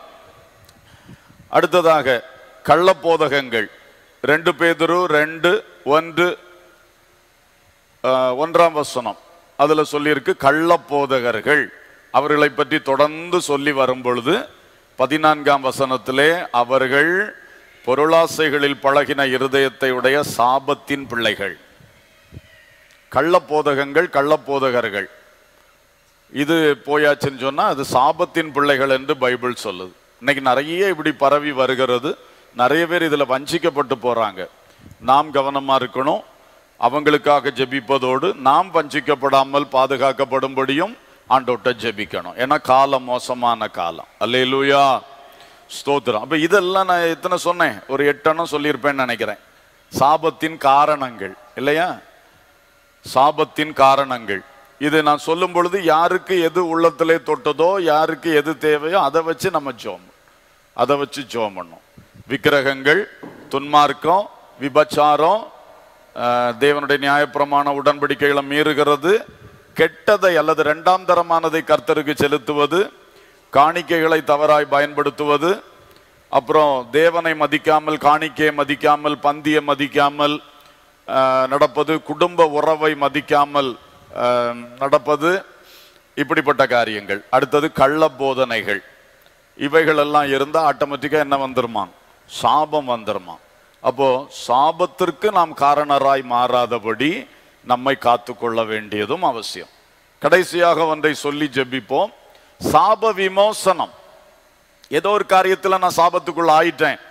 அடுத்ததாக கள்ளப்போதகங்கள் ரெண்டு பேதுரு ரெண்டு ஒன்று ஆஹ், ஒன்றாம் வசனம் அதுல சொல்லியிருக்கு கள்ளப்போதகர்கள் அவர்களை பற்றி தொடர்ந்து சொல்லி வரும் பொழுது பதினான்காம் வசனத்திலே அவர்கள் பொருளாசைகளில் பழகின இருதயத்தை உடைய சாபத்தின் பிள்ளைகள் கள்ளப்போதகங்கள் கள்ளப்போதகர்கள் இது போயாச்சுன்னு சொன்னா அது சாபத்தின் பிள்ளைகள் என்று பைபிள் சொல்லுது இன்னைக்கு நிறைய இப்படி பரவி வருகிறது நிறைய பேர் இதுல வஞ்சிக்கப்பட்டு போறாங்க நாம் கவனமா இருக்கணும் அவங்களுக்காக ஜெபிப்பதோடு நாம் வஞ்சிக்கப்படாமல் பாதுகாக்கப்படும்படியும் ஆண்டோட்ட ஜெபிக்கணும் ஏன்னா காலம் மோசமான காலம் அல்லேலூயா ஸ்தோத்திரம் அப்ப இதெல்லாம் நான் எத்தனை சொன்னேன் ஒரு எட்டெண்ணம் சொல்லியிருப்பேன்னு நினைக்கிறேன் சாபத்தின் காரணங்கள் இல்லையா சாபத்தின் காரணங்கள் இது நான் சொல்லும் பொழுது யாருக்கு எது உள்ளத்திலே தொட்டதோ யாருக்கு எது தேவையோ அதை வச்சு நம்ம ஜோம் அதை வச்சு ஜோம் பண்ணும் விக்கிரகங்கள் துன்மார்க்கம் விபச்சாரம் ஆஹ், தேவனுடைய நியாயப்பிரமாண உடன்படிக்கைகளை மீறுகிறது கெட்டதை அல்லது இரண்டாம் தரமானதை கர்த்தருக்கு செலுத்துவது காணிக்கைகளை தவறாய் பயன்படுத்துவது அப்புறம் தேவனை மதிக்காமல் காணிக்கையை மதிக்காமல் பந்தியை மதிக்காமல் ஆஹ், நடப்பது குடும்ப உறவை மதிக்காமல் ஆஹ், நடப்பது இப்படிப்பட்ட காரியங்கள் அடுத்தது கள்ள போதனைகள் இவைகள் எல்லாம் இருந்தா ஆட்டோமேட்டிக்கா என்ன வந்துருமா சாபம் வந்துருமா அப்போ சாபத்திற்கு நாம் காரணராய் மாறாதபடி நம்மை காத்துக்கொள்ள வேண்டியதும் அவசியம் கடைசியாக ஒன்றை சொல்லி ஜெபிப்போம் சாப விமோசனம் ஏதோ ஒரு காரியத்துல நான் சாபத்துக்குள்ள ஆயிட்டேன்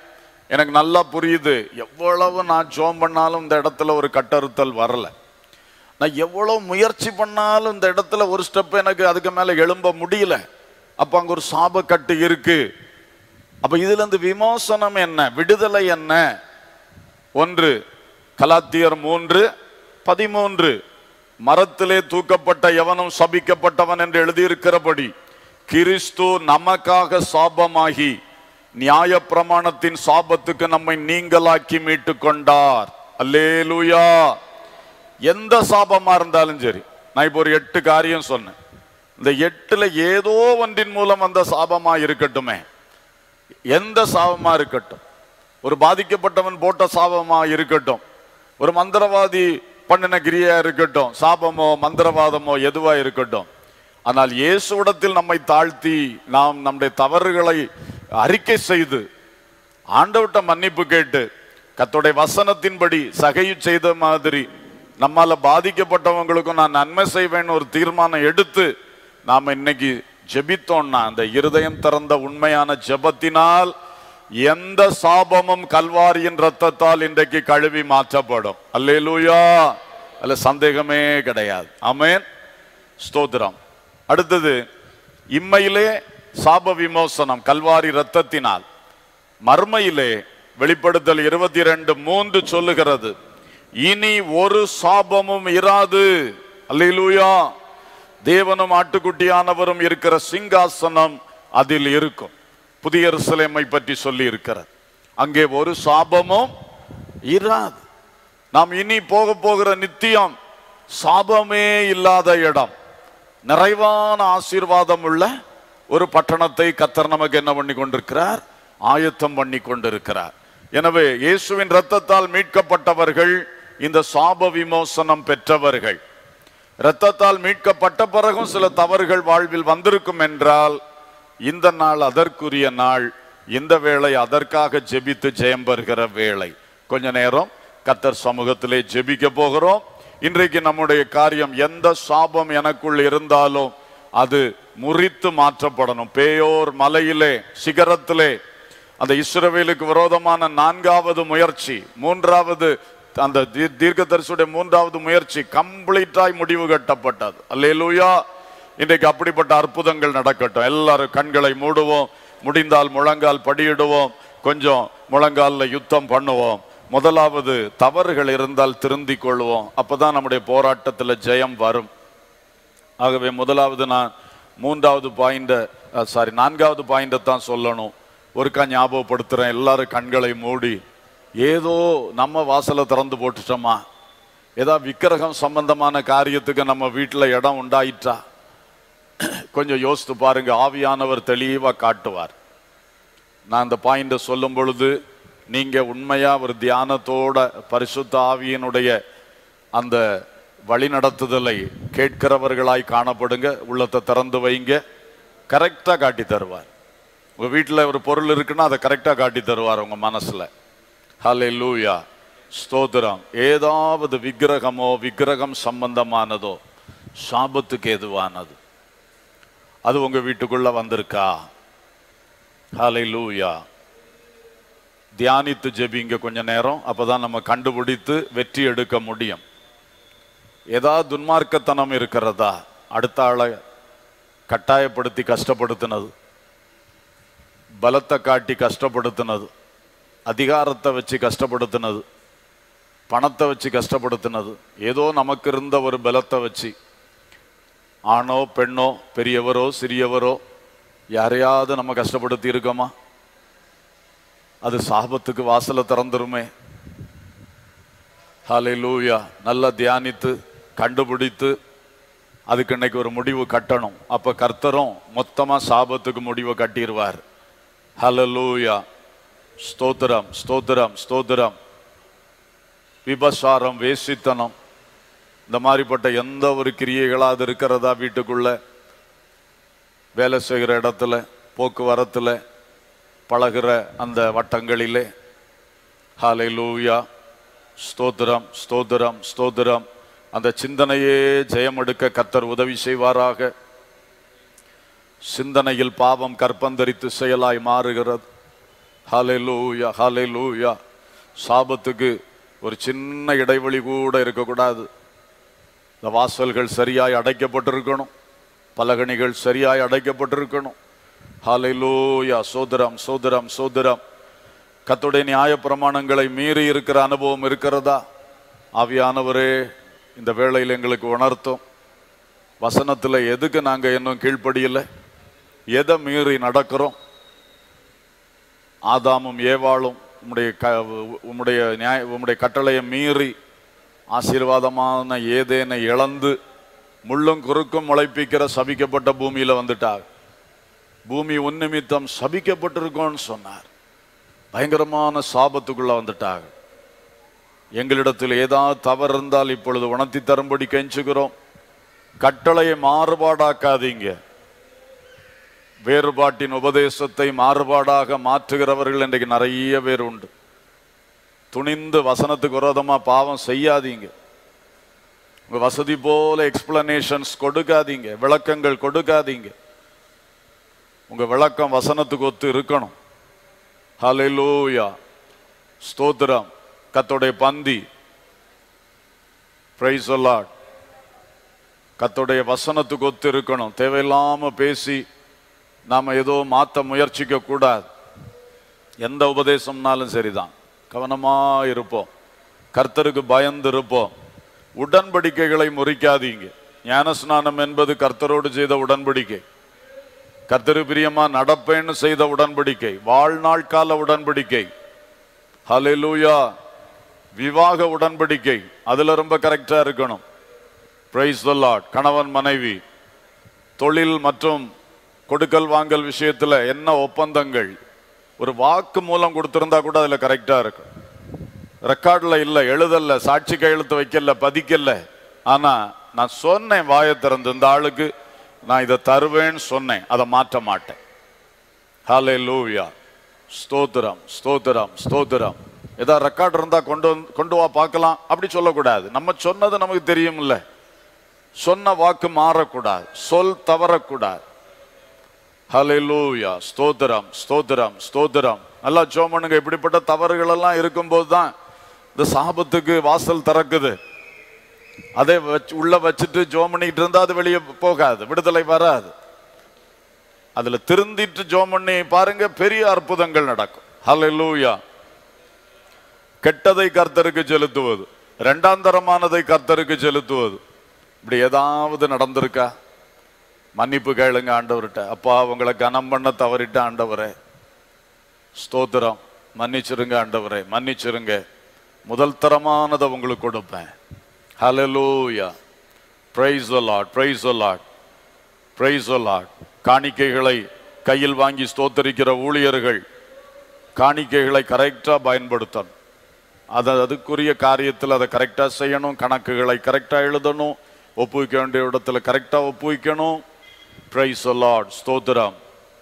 எனக்கு நல்லா புரியுது எவ்வளவு நான் ஜோம் பண்ணாலும் இந்த இடத்துல ஒரு கட்டறுத்தல் வரல நான் எவ்வளவு முயற்சி பண்ணாலும் இந்த இடத்துல ஒரு ஸ்டெப் எனக்கு அதுக்கு மேல எழும்ப முடியல அப்ப அங்க ஒரு சாபக்கட்டு இருக்கு அப்ப இதுல இருந்து விமோசனம் என்ன விடுதலை என்ன ஒன்று கலாத்தியர் மூன்று பதிமூன்று மரத்திலே தூக்கப்பட்ட எவனும் சபிக்கப்பட்டவன் என்று எழுதியிருக்கிறபடி கிறிஸ்து நமக்காக சாபமாகி நியாய பிரமாணத்தின் சாபத்துக்கு நம்மை நீங்களாக்கி மீட்டு கொண்டார் அல்லேலூயா எந்த சாபமா இருந்தாலும் சரி நான் இப்போ ஒரு எட்டு காரியம் சொன்னேன் இந்த எட்டுல ஏதோ ஒன்றின் மூலம் அந்த சாபமா இருக்கட்டுமே எந்த சாபமா இருக்கட்டும் ஒரு பாதிக்கப்பட்டவன் போட்ட சாபமா இருக்கட்டும் ஒரு மந்திரவாதி பண்ணின கிரியா இருக்கட்டும் சாபமோ மந்திரவாதமோ எதுவா இருக்கட்டும் ஆனால் இயேசுவிடத்தில் நம்மை தாழ்த்தி நாம் நம்முடைய தவறுகளை அறிக்கை செய்து ஆண்டவட்ட மன்னிப்பு கேட்டு கத்தோடைய வசனத்தின்படி சகையு செய்த மாதிரி நம்மால பாதிக்கப்பட்டவங்களுக்கும் நான் நன்மை செய்வேன்னு ஒரு தீர்மானம் எடுத்து நாம இன்னைக்கு ஜெபித்தோம்னா அந்த இருதயம் திறந்த உண்மையான ஜெபத்தினால் எந்த சாபமும் கல்வாரியின் ரத்தத்தால் இன்றைக்கு கழுவி மாற்றப்படும் அல்லேலூயா அதுல சந்தேகமே கிடையாது ஆமென் ஸ்தோத்திரம் அடுத்தது இம்மையிலே சாப விமோசனம் கல்வாரி ரத்தத்தினால் மர்மையிலே வெளிப்படுத்தல் இருபத்தி ரெண்டு மூன்று சொல்லுகிறது இனி ஒரு சாபமும் இராது அல்லேலூயா தேவனும் ஆட்டுக்குட்டியானவரும் இருக்கிற சிங்காசனம் அதில் இருக்கும் புதிய எருசலேமை பற்றி சொல்லி இருக்கிறது அங்கே ஒரு சாபமும் இராது நாம் இனி போக போகிற நித்தியம் சாபமே இல்லாத இடம் நிறைவான ஆசீர்வாதம் உள்ள ஒரு பட்டணத்தை கத்தர் நமக்கு என்ன பண்ணி கொண்டிருக்கிறார் ஆயத்தம் பண்ணி கொண்டிருக்கிறார் எனவே இயேசுவின் இரத்தத்தால் மீட்கப்பட்டவர்கள் இந்த சாப விமோசனம் பெற்றவர்கள் இரத்தத்தால் மீட்கப்பட்ட பிறகும் சில தவறுகள் வாழ்வில் வந்திருக்கும் என்றால் இந்த நாள் அதற்குரிய நாள் இந்த வேளை அதற்காக ஜெபித்து ஜெயம் பெறுகிற வேளை கொஞ்ச நேரம் கத்தர் சமூகத்திலே ஜெபிக்க போகிறோம் இன்றைக்கு நம்முடைய காரியம் எந்த சாபம் எனக்குள் இருந்தாலும் அது முறித்து மாற்றப்படணும் பேயோர் மலையிலே சிகரத்திலே அந்த இஸ்ரவேலுக்கு விரோதமான நான்காவது முயற்சி மூன்றாவது அந்த தீர்- தீர்க்கதரிசியுடைய மூன்றாவது முயற்சி கம்ப்ளீட்டாய் முடிவு கட்டப்பட்டது அல்லேலூயா இன்றைக்கு அப்படிப்பட்ட அற்புதங்கள் நடக்கட்டும் எல்லாரும் கண்களை மூடுவோம் முடிந்தால் முழங்கால் படியிடுவோம் கொஞ்சம் முழங்கால்ல யுத்தம் பண்ணுவோம் முதலாவது தவறுகள் இருந்தால் திருந்திக் கொள்வோம் அப்பதான் நம்முடைய போராட்டத்துல ஜெயம் வரும் ஆகவே முதலாவது நான் மூன்றாவது பாயிண்ட சாரி நான்காவது பாயிண்ட தான் சொல்லணும் ஒருக்கா ஞாபகப்படுத்துறேன் எல்லாரும் கண்களை மூடி ஏதோ நம்ம வாசலை திறந்து போட்டுட்டோமா ஏதோ விக்கிரகம் சம்பந்தமான காரியத்துக்கு நம்ம வீட்டில் இடம் உண்டாயிற்றா கொஞ்சம் யோசித்து பாருங்க ஆவியானவர் தெளிவா காட்டுவார் நான் அந்த பாயிண்ட சொல்லும் பொழுது நீங்க உண்மையா ஒரு தியானத்தோட பரிசுத்த ஆவியினுடைய அந்த வழிநடத்துதலை கேட்கிறவர்களாய் காணப்படுங்க உள்ளத்தை திறந்து வைங்க கரெக்டா காட்டி தருவார் உங்க வீட்டில் ஒரு பொருள் இருக்குன்னா அதை கரெக்டா காட்டி தருவார் உங்க மனசுல ஹலே லூயா ஸ்தோத்திரம் ஏதாவது விக்கிரகமோ விக்கிரகம் சம்பந்தமானதோ சாபத்துக்கு எதுவானது அது உங்க வீட்டுக்குள்ள வந்திருக்கா ஹலே லூயா தியானித்து ஜெபிங்க கொஞ்ச நேரம் அப்பதான் நம்ம கண்டுபிடித்து வெற்றி எடுக்க முடியும் ஏதாவது துன்மார்க்கத்தனம் இருக்கிறதா அடுத்த ஆளை கட்டாயப்படுத்தி கஷ்டப்படுத்தினது பலத்தை காட்டி கஷ்டப்படுத்தினது அதிகாரத்தை வச்சு கஷ்டப்படுத்தினது பணத்தை வச்சு கஷ்டப்படுத்தினது ஏதோ நமக்கு இருந்த ஒரு பலத்தை வச்சு ஆணோ பெண்ணோ பெரியவரோ சிறியவரோ யாரையாவது நம்ம கஷ்டப்படுத்தி இருக்கோமா அது சாபத்துக்கு வாசலை திறந்துருமே ஹalleluya நல்லா தியானித்து கண்டுபிடித்து அதுக்கு இன்னைக்கு ஒரு முடிவு கட்டணும் அப்ப கர்த்தரும் மொத்தமா சாபத்துக்கு முடிவு கட்டிடுவார் ஹalleluya ஸ்தோத்திரம் ஸ்தோத்திரம் ஸ்தோத்திரம் விபசாரம் வேசித்தனம் இந்த மாதிரிப்பட்ட எந்த ஒரு கிரியைகளாவது இருக்கிறதா வீட்டுக்குள்ள வேலை செய்கிற இடத்துல போக்குவரத்துல பழகுற அந்த வட்டங்களிலே ஹாலை லூயா ஸ்தோத்திரம் ஸ்தோத்திரம் ஸ்தோத்திரம் அந்த சிந்தனையே ஜெயம் எடுக்க கத்தர் உதவி செய்வாராக சிந்தனையில் பாவம் கற்பந்தரித்து செயலாய் மாறுகிறது ஹalleluya ஹalleluya சாபத்துக்கு ஒரு சின்ன இடைவெளி கூட இருக்கக்கூடாது இந்த வாசல்கள் சரியாய் அடைக்கப்பட்டிருக்கணும் பலகணிகள் சரியாய் அடைக்கப்பட்டிருக்கணும் ஹalleluya சோதரம் சோதரம் சோதரம் கத்துடைய நியாய பிரமாணங்களை மீறி இருக்கிற அனுபவம் இருக்கிறதா ஆவியானவரே இந்த வேளையில் எங்களுக்கு உணர்த்தும் வசனத்துல எதுக்கு நாங்க இன்னும் கீழ்ப்படியல எதை மீறி நடக்கிறோம் ஆதாமும் ஏவாளும் உம்முடைய க உம்முடைய நியாய உம்முடைய கட்டளையை மீறி ஆசீர்வாதமான ஏதேனை இழந்து முள்ளும் குறுக்கும் முளைப்பிக்கிற சபிக்கப்பட்ட பூமியில வந்துட்டார் பூமி உன்னிமித்தம் சபிக்கப்பட்டிருக்கோன்னு சொன்னார் பயங்கரமான சாபத்துக்குள்ள வந்துட்டாங்க எங்களிடத்தில் ஏதாவது தவறு இருந்தால் இப்பொழுது உணர்த்தி தரும்படி கெஞ்சுகிறோம் கட்டளையை மாறுபாடாக்காதீங்க வேறுபாட்டின் உபதேசத்தை மாறுபாடாக மாற்றுகிறவர்கள் இன்றைக்கு நிறைய பேர் உண்டு துணிந்து வசனத்துக்கு விரோதமா பாவம் செய்யாதீங்க உங்க வசதி போல எக்ஸ்பிளனேஷன்ஸ் கொடுக்காதீங்க விளக்கங்கள் கொடுக்காதீங்க உங்க விளக்கம் வசனத்துக்கு ஒத்து இருக்கணும் ஹalleluya ஸ்தோத்திரம் கத்தோடைய பந்தி பிரைஸ் லார்ட் கத்தோடைய வசனத்துக்கு ஒத்து இருக்கணும் தேவையில்லாம பேசி நாம ஏதோ மாத்த முயற்சிக்க கூடாது எந்த உபதேசம்னாலும் சரிதான் கவனமா இருப்போம் கர்த்தருக்கு பயந்து இருப்போம் உடன்படிக்கைகளை முறிக்காதீங்க ஞானஸ்நானம் என்பது கர்த்தரோடு செய்த உடன்படிக்கை கர்த்தரு பிரியமா நடப்பேன்னு செய்த உடன்படிக்கை வாழ்நாள் கால உடன்படிக்கை ஹalleluya விவாக உடன்படிக்கை அதுல ரொம்ப கரெக்டா இருக்கணும் பிரைஸ் த லார்ட் கணவன் மனைவி தொழில் மற்றும் கொடுக்கல் வாங்கல் விஷயத்துல என்ன ஒப்பந்தங்கள் ஒரு வாக்கு மூலம் கொடுத்திருந்தா கூட அதுல கரெக்டா இருக்கும் ரெக்கார்ட்ல இல்ல எழுதல சாட்சி கையெழுத்து வைக்கல பதிக்கல ஆனா நான் சொன்னேன் வாயை திறந்து இந்த ஆளுக்கு நான் இதை தருவேன்னு சொன்னேன் அதை மாற்ற மாட்டேன் ஹாலே லூயா ஸ்தோத்திரம் ஸ்தோத்திரம் ஸ்தோத்திரம் ஏதாவது ரெக்கார்ட் இருந்தா கொண்டு வந்து கொண்டு வா பார்க்கலாம் அப்படி சொல்லக்கூடாது நம்ம சொன்னது நமக்கு தெரியும்ல சொன்ன வாக்கு மாறக்கூடாது சொல் தவறக்கூடாது ஹalleluya ஸ்தோத்திரம் ஸ்தோத்திரம் ஸ்தோத்திரம் நல்லா ஜெபம் பண்ணுங்க இப்படிப்பட்ட தவறுகள் எல்லாம் இருக்கும்போது தான் இந்த சாபத்துக்கு வாசல் திறக்குது அதை வச்சு உள்ள வச்சுட்டு ஜோம் பண்ணிட்டு இருந்தா அது வெளியே போகாது விடுதலை வராது அதுல திருந்திட்டு ஜோம் பண்ணி பாருங்க பெரிய அற்புதங்கள் நடக்கும் ஹalleluya கெட்டதை கர்த்தருக்கு செலுத்துவது இரண்டாம் தரமானதை கர்த்தருக்கு செலுத்துவது இப்படி ஏதாவது நடந்திருக்கா மன்னிப்பு கேளுங்க ஆண்டவர்கிட்ட அப்பா உங்களை கனம் பண்ண தவறிட்ட ஆண்டவரே ஸ்தோத்திரம் மன்னிச்சிருங்க ஆண்டவரே மன்னிச்சிருங்க முதல் தரமானதை உங்களுக்கு கொடுப்பேன் ஹalleluya praise the lord praise the lord praise the lord காணிக்கைகளை கையில் வாங்கி ஸ்தோத்தரிக்கிற ஊழியர்கள் காணிக்கைகளை கரெக்டா பயன்படுத்தணும் அதை அதுக்குரிய காரியத்தில் அதை கரெக்டா செய்யணும் கணக்குகளை கரெக்டா எழுதணும் ஒப்புவிக்க வேண்டிய இடத்துல கரெக்டா ஒப்புவிக்கணும் பிரைஸ் லார்ட் ஸ்தோத்திரம்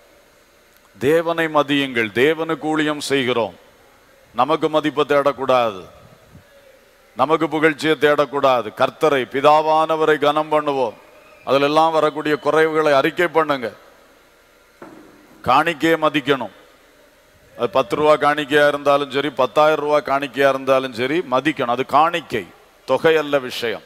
தேவனை மதியுங்கள் தேவனுக்கு ஊழியம் செய்கிறோம் நமக்கு மதிப்பை தேடக்கூடாது நமக்கு புகழ்ச்சியை தேடக்கூடாது கர்த்தரை பிதாவானவரை கனம் பண்ணுவோம் அதுல எல்லாம் வரக்கூடிய குறைவுகளை அறிக்கை பண்ணுங்க காணிக்கையை மதிக்கணும் அது பத்து ரூபா காணிக்கையா இருந்தாலும் சரி பத்தாயிரம் ரூபா காணிக்கையா இருந்தாலும் சரி மதிக்கணும் அது காணிக்கை தொகை அல்ல விஷயம்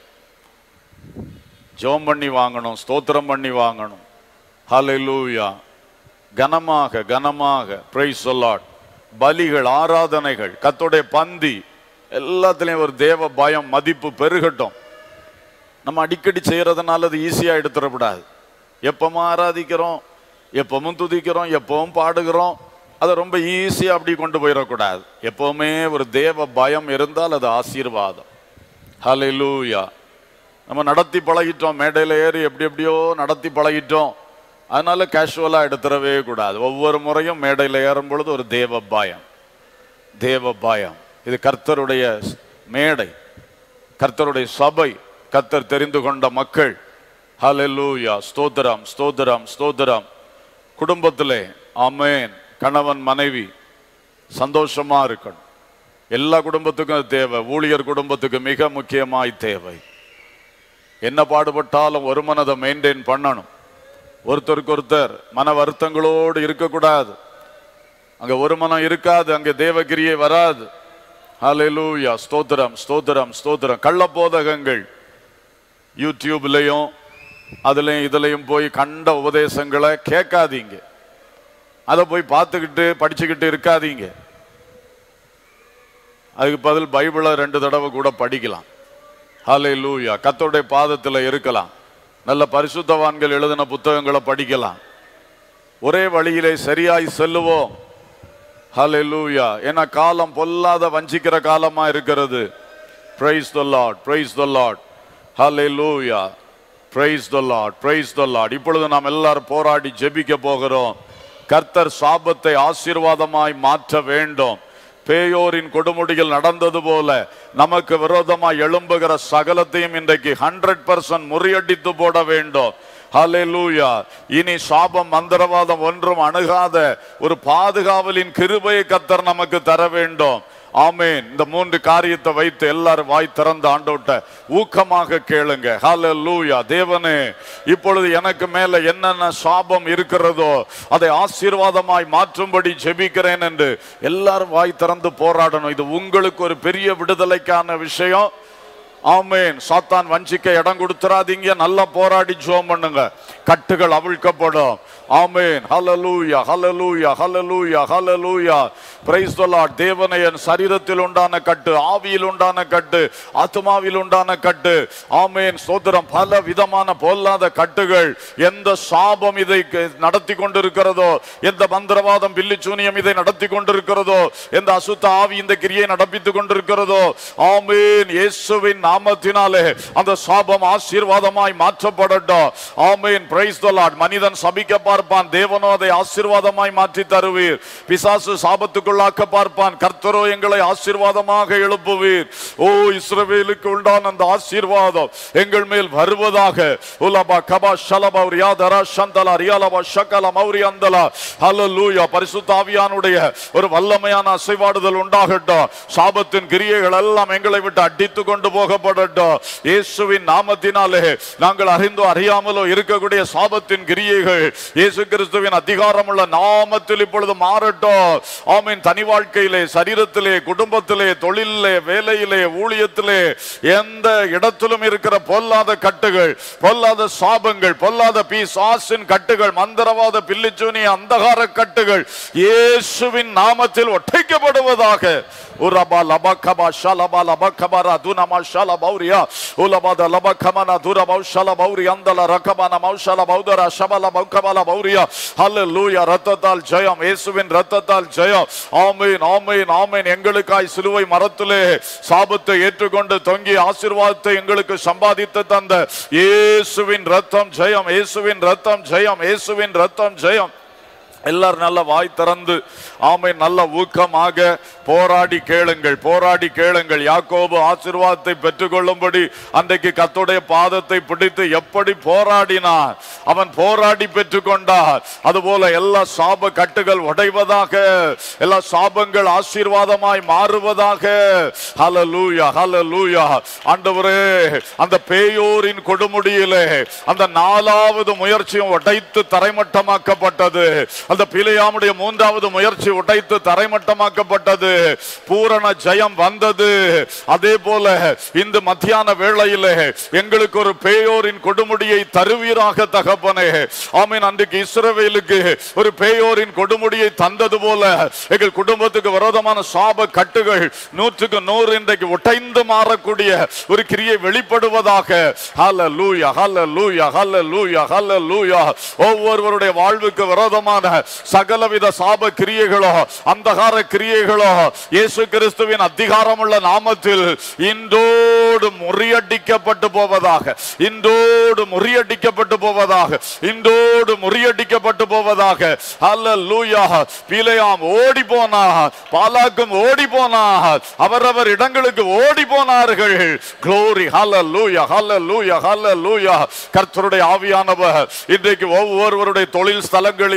ஜெபம் பண்ணி வாங்கணும் ஸ்தோத்திரம் பண்ணி வாங்கணும் ஹalleluya கனமாக கனமாக பிரைஸ் சொல்லாட் பலிகள் ஆராதனைகள் கத்தோடைய பந்தி எல்லாத்துலயும் ஒரு தேவ பயம் மதிப்பு பெருகட்டும் நம்ம அடிக்கடி செய்யறதுனால அது ஈஸியா எடுத்துடக்கூடாது எப்பவும் ஆராதிக்கிறோம் எப்பவும் துதிக்கிறோம் எப்பவும் பாடுகிறோம் அதை ரொம்ப ஈஸியா அப்படி கொண்டு போயிடக்கூடாது எப்பவுமே ஒரு தேவ பயம் இருந்தால் அது ஆசீர்வாதம் ஹalleluya நம்ம நடத்தி பழகிட்டோம் மேடையில் ஏறி எப்படி எப்படியோ நடத்தி பழகிட்டோம் அதனால கேஷுவலா எடுத்துடவே கூடாது ஒவ்வொரு முறையும் மேடையில் ஏறும் பொழுது ஒரு தேவ பயம் தேவ பயம் இது கர்த்தருடைய மேடை கர்த்தருடைய சபை கர்த்தர் தெரிந்து கொண்ட மக்கள் ஹalleluya ஸ்தோத்திரம் ஸ்தோத்திரம் ஸ்தோத்திரம் குடும்பத்திலே ஆமென் கணவன் மனைவி சந்தோஷமா இருக்கணும் எல்லா குடும்பத்துக்கும் அது தேவை ஊழியர் குடும்பத்துக்கு மிக முக்கியமாய் தேவை என்ன பாடுபட்டாலும் ஒரு மனதை மெயின்டைன் பண்ணணும் ஒருத்தருக்கு ஒருத்தர் மன வருத்தங்களோடு இருக்கக்கூடாது அங்க ஒரு மனம் இருக்காது அங்க தேவகிரியை வராது ஹalleluya ஸ்தோத்திரம் ஸ்தோத்திரம் ஸ்தோத்திரம் கள்ள போதகங்கள் யூடியூப்லயும் அதுலயும் இதுலயும் போய் கண்ட உபதேசங்களை கேட்காதீங்க அதை போய் பார்த்துக்கிட்டு படிச்சுக்கிட்டு இருக்காதீங்க அதுக்கு பதில் பைபிளை ரெண்டு தடவை கூட படிக்கலாம் ஹலே லூயா கத்தோடைய பாதத்தில் இருக்கலாம் நல்ல பரிசுத்தவான்கள் எழுதின புத்தகங்களை படிக்கலாம் ஒரே வழியிலே சரியாய் செல்லுவோம் ஹலே லூயா ஏன்னா காலம் பொல்லாத வஞ்சிக்கிற காலமா இருக்கிறது praise the lord praise the lord hallelujah praise the lord praise the lord இப்பொழுது நாம் எல்லாரும் போராடி ஜெபிக்க போகிறோம் கர்த்தர் சாபத்தை ஆசீர்வாதமாய் மாற்ற வேண்டும் பேயோரின் கொடுமுடியில் நடந்தது போல நமக்கு விரோதமாய் எழும்புகிற சகலத்தையும் இன்றைக்கு ஹண்ட்ரட் பர்சன்ட் முறியடித்து போட வேண்டும் ஹalleluya இனி சாபம் மந்திரவாதம் ஒன்றும் அணுகாத ஒரு பாதுகாவலின் கிருபையை கத்தர் நமக்கு தர வேண்டும் ஆமேன் இந்த மூன்று காரியத்தை வைத்து எல்லாரும் வாய் திறந்து ஆண்டோட்ட ஊக்கமாக கேளுங்க ஹalleluya தேவனே இப்பொழுது எனக்கு மேல என்னென்ன சாபம் இருக்கிறதோ அதை ஆசீர்வாதமாய் மாற்றும்படி ஜெபிக்கிறேன் என்று எல்லாரும் வாய் திறந்து போராடணும் இது உங்களுக்கு ஒரு பெரிய விடுதலைக்கான விஷயம் ஆமேன் சாத்தான் வஞ்சிக்க இடம் கொடுத்துறாதீங்க நல்லா போராடி ஜோம் பண்ணுங்க கட்டுகள் அவிழ்க்கப்படும் ஆமேன் ஹalleluya ஹalleluya ஹalleluya ஹalleluya praise the lord தேவனே என் சரீரத்தில் உண்டான கட்டு ஆவியில் உண்டான கட்டு ஆத்மாவில் உண்டான கட்டு ஆமேன் சோதரம் பல விதமான பொல்லாத கட்டுகள் எந்த சாபம் இதை க- நடத்தி கொண்டிருக்கிறதோ எந்த மந்திரவாதம் பில்லிச்சூனியம் இதை நடத்தி கொண்டிருக்கிறதோ எந்த அசுத்த ஆவி இந்த கிரியை நடப்பித்துக் கொண்டிருக்கிறதோ ஆமேன் இயேசுவின் நாமத்தினாலே அந்த சாபம் ஆசீர்வாதமாய் மாற்றப்படட்டும் ஆமேன் பிரைஸ் தி லார்ட் மனிதன் சபிக்க பார்ப்பான் தேவனோ அதை ஆசீர்வாதமாய் மாற்றி தருவீர் பிசாசு சாபத்துக்குள்ளாக்க பார்ப்பான் கர்த்தரோ எங்களை ஆசீர்வாதமாக எழுப்புவீர் ஓ இஸ்ரவேலுக்கு உண்டான அந்த ஆசீர்வாதம் எங்கள் மேல் வருவதாக உலபா கபா ஷலபா ரியாதரா சந்தலா ரியாலபா ஷகல மௌரி அந்தலா ஹalleluya பரிசுத்த ஆவியானுடைய ஒரு வல்லமையான அசைவாடுதல் உண்டாகட்டும் சாபத்தின் கிரியைகள் எல்லாம் எங்களை விட்டு அடித்து கொண்டு போகப்படட்டும் இயேசுவின் நாமத்தினாலே நாங்கள் அறிந்தோ அறியாமலோ இருக்கக்கூடிய சாபத்தின் கிரியைகள் இயேசு கிறிஸ்துவின் அதிகாரமுள்ள நாமத்தில் இப்பொழுது மாறட்டும் ஆமீன் தனி வாழ்க்கையிலே சரீரத்திலே குடும்பத்திலே தொழிலிலே வேலையிலே ஊழியத்திலே எந்த இடத்திலும் இருக்கிற பொல்லாத கட்டுகள் பொல்லாத சாபங்கள் பொல்லாத பிசாசின் கட்டுகள் மந்திரவாத பில்லிச்சூனி அந்தகார கட்டுகள் இயேசுவின் நாமத்தில் ஒட்டைக்கப்படுவதாக உரபா லபக்கபா ஷலபா லபக்கபரா துனமா ஷலபௌரியா உலபத லபக்கமன துரபௌ ஷலபௌரி அந்தல ரக்கமன மௌஷல பௌதர ஷபல பௌக்கபல பௌரியா ஹalleluya ரத்தத்தால் ஜெயம் இயேசுவின் ரத்தத்தால் ஜெயம் ஆமென் ஆமென் ஆமென் எங்களுக்காய் சிலுவை மரத்திலே சாபத்தை ஏற்றுக்கொண்டு தொங்கி ஆசீர்வாதத்தை எங்களுக்கு சம்பாதித்து தந்த இயேசுவின் ரத்தம் ஜெயம் இயேசுவின் ரத்தம் ஜெயம் இயேசுவின் ரத்தம் ஜெயம் எல்லாரும் நல்ல வாய் திறந்து ஆமை நல்ல ஊக்கமாக போராடி கேளுங்கள் போராடி கேளுங்கள் யாக்கோபு ஆசீர்வாதத்தை பெற்றுக்கொள்ளும்படி அன்றைக்கு கத்துடைய பாதத்தை பிடித்து எப்படி போராடினார் அவன் போராடி பெற்றுக்கொண்டார் அதுபோல எல்லா சாப கட்டுகள் உடைவதாக எல்லா சாபங்கள் ஆசீர்வாதமாய் மாறுவதாக ஹalleluya ஹalleluya ஆண்டவரே அந்த பேயோரின் கொடுமுடியிலே அந்த நாலாவது முயற்சியும் உடைத்து தரைமட்டமாக்கப்பட்டது அந்த பிழையாமுடைய மூன்றாவது முயற்சி உடைத்து தரைமட்டமாக்கப்பட்டது பூரண ஜெயம் வந்தது அதே போல இந்த மத்தியான வேளையிலே எங்களுக்கு ஒரு பேயோரின் கொடுமுடியை தருவீராக தகப்பனே ஆமீன் அன்றைக்கு இஸ்ரவேலுக்கு ஒரு பேயோரின் கொடுமுடியை தந்தது போல எங்கள் குடும்பத்துக்கு விரோதமான சாப கட்டுகள் நூற்றுக்கு நூறு இன்றைக்கு உடைந்து மாறக்கூடிய ஒரு கிரியை வெளிப்படுவதாக ஹalleluya ஹalleluya ஹalleluya ஹalleluya ஒவ்வொருவருடைய வாழ்வுக்கு விரோதமான சகலவித சாப கிரியைகளோ அந்தகார கிரியைகளோ இயேசு கிறிஸ்துவின் அதிகாரமுள்ள நாமத்தில் இன்றோடு முறியடிக்கப்பட்டு போவதாக இன்றோடு முறியடிக்கப்பட்டு போவதாக இன்றோடு முறியடிக்கப்பட்டு போவதாக ஹalleluya பிலேயாம் ஓடி போனார் பாலாக்கும் ஓடி போனார் அவரவர் இடங்களுக்கு ஓடி போனார்கள் glory hallelujah hallelujah hallelujah கர்த்தருடைய ஆவியானவர் இன்றைக்கு ஒவ்வொருவருடைய தொழில் ஸ்தலங்களிலே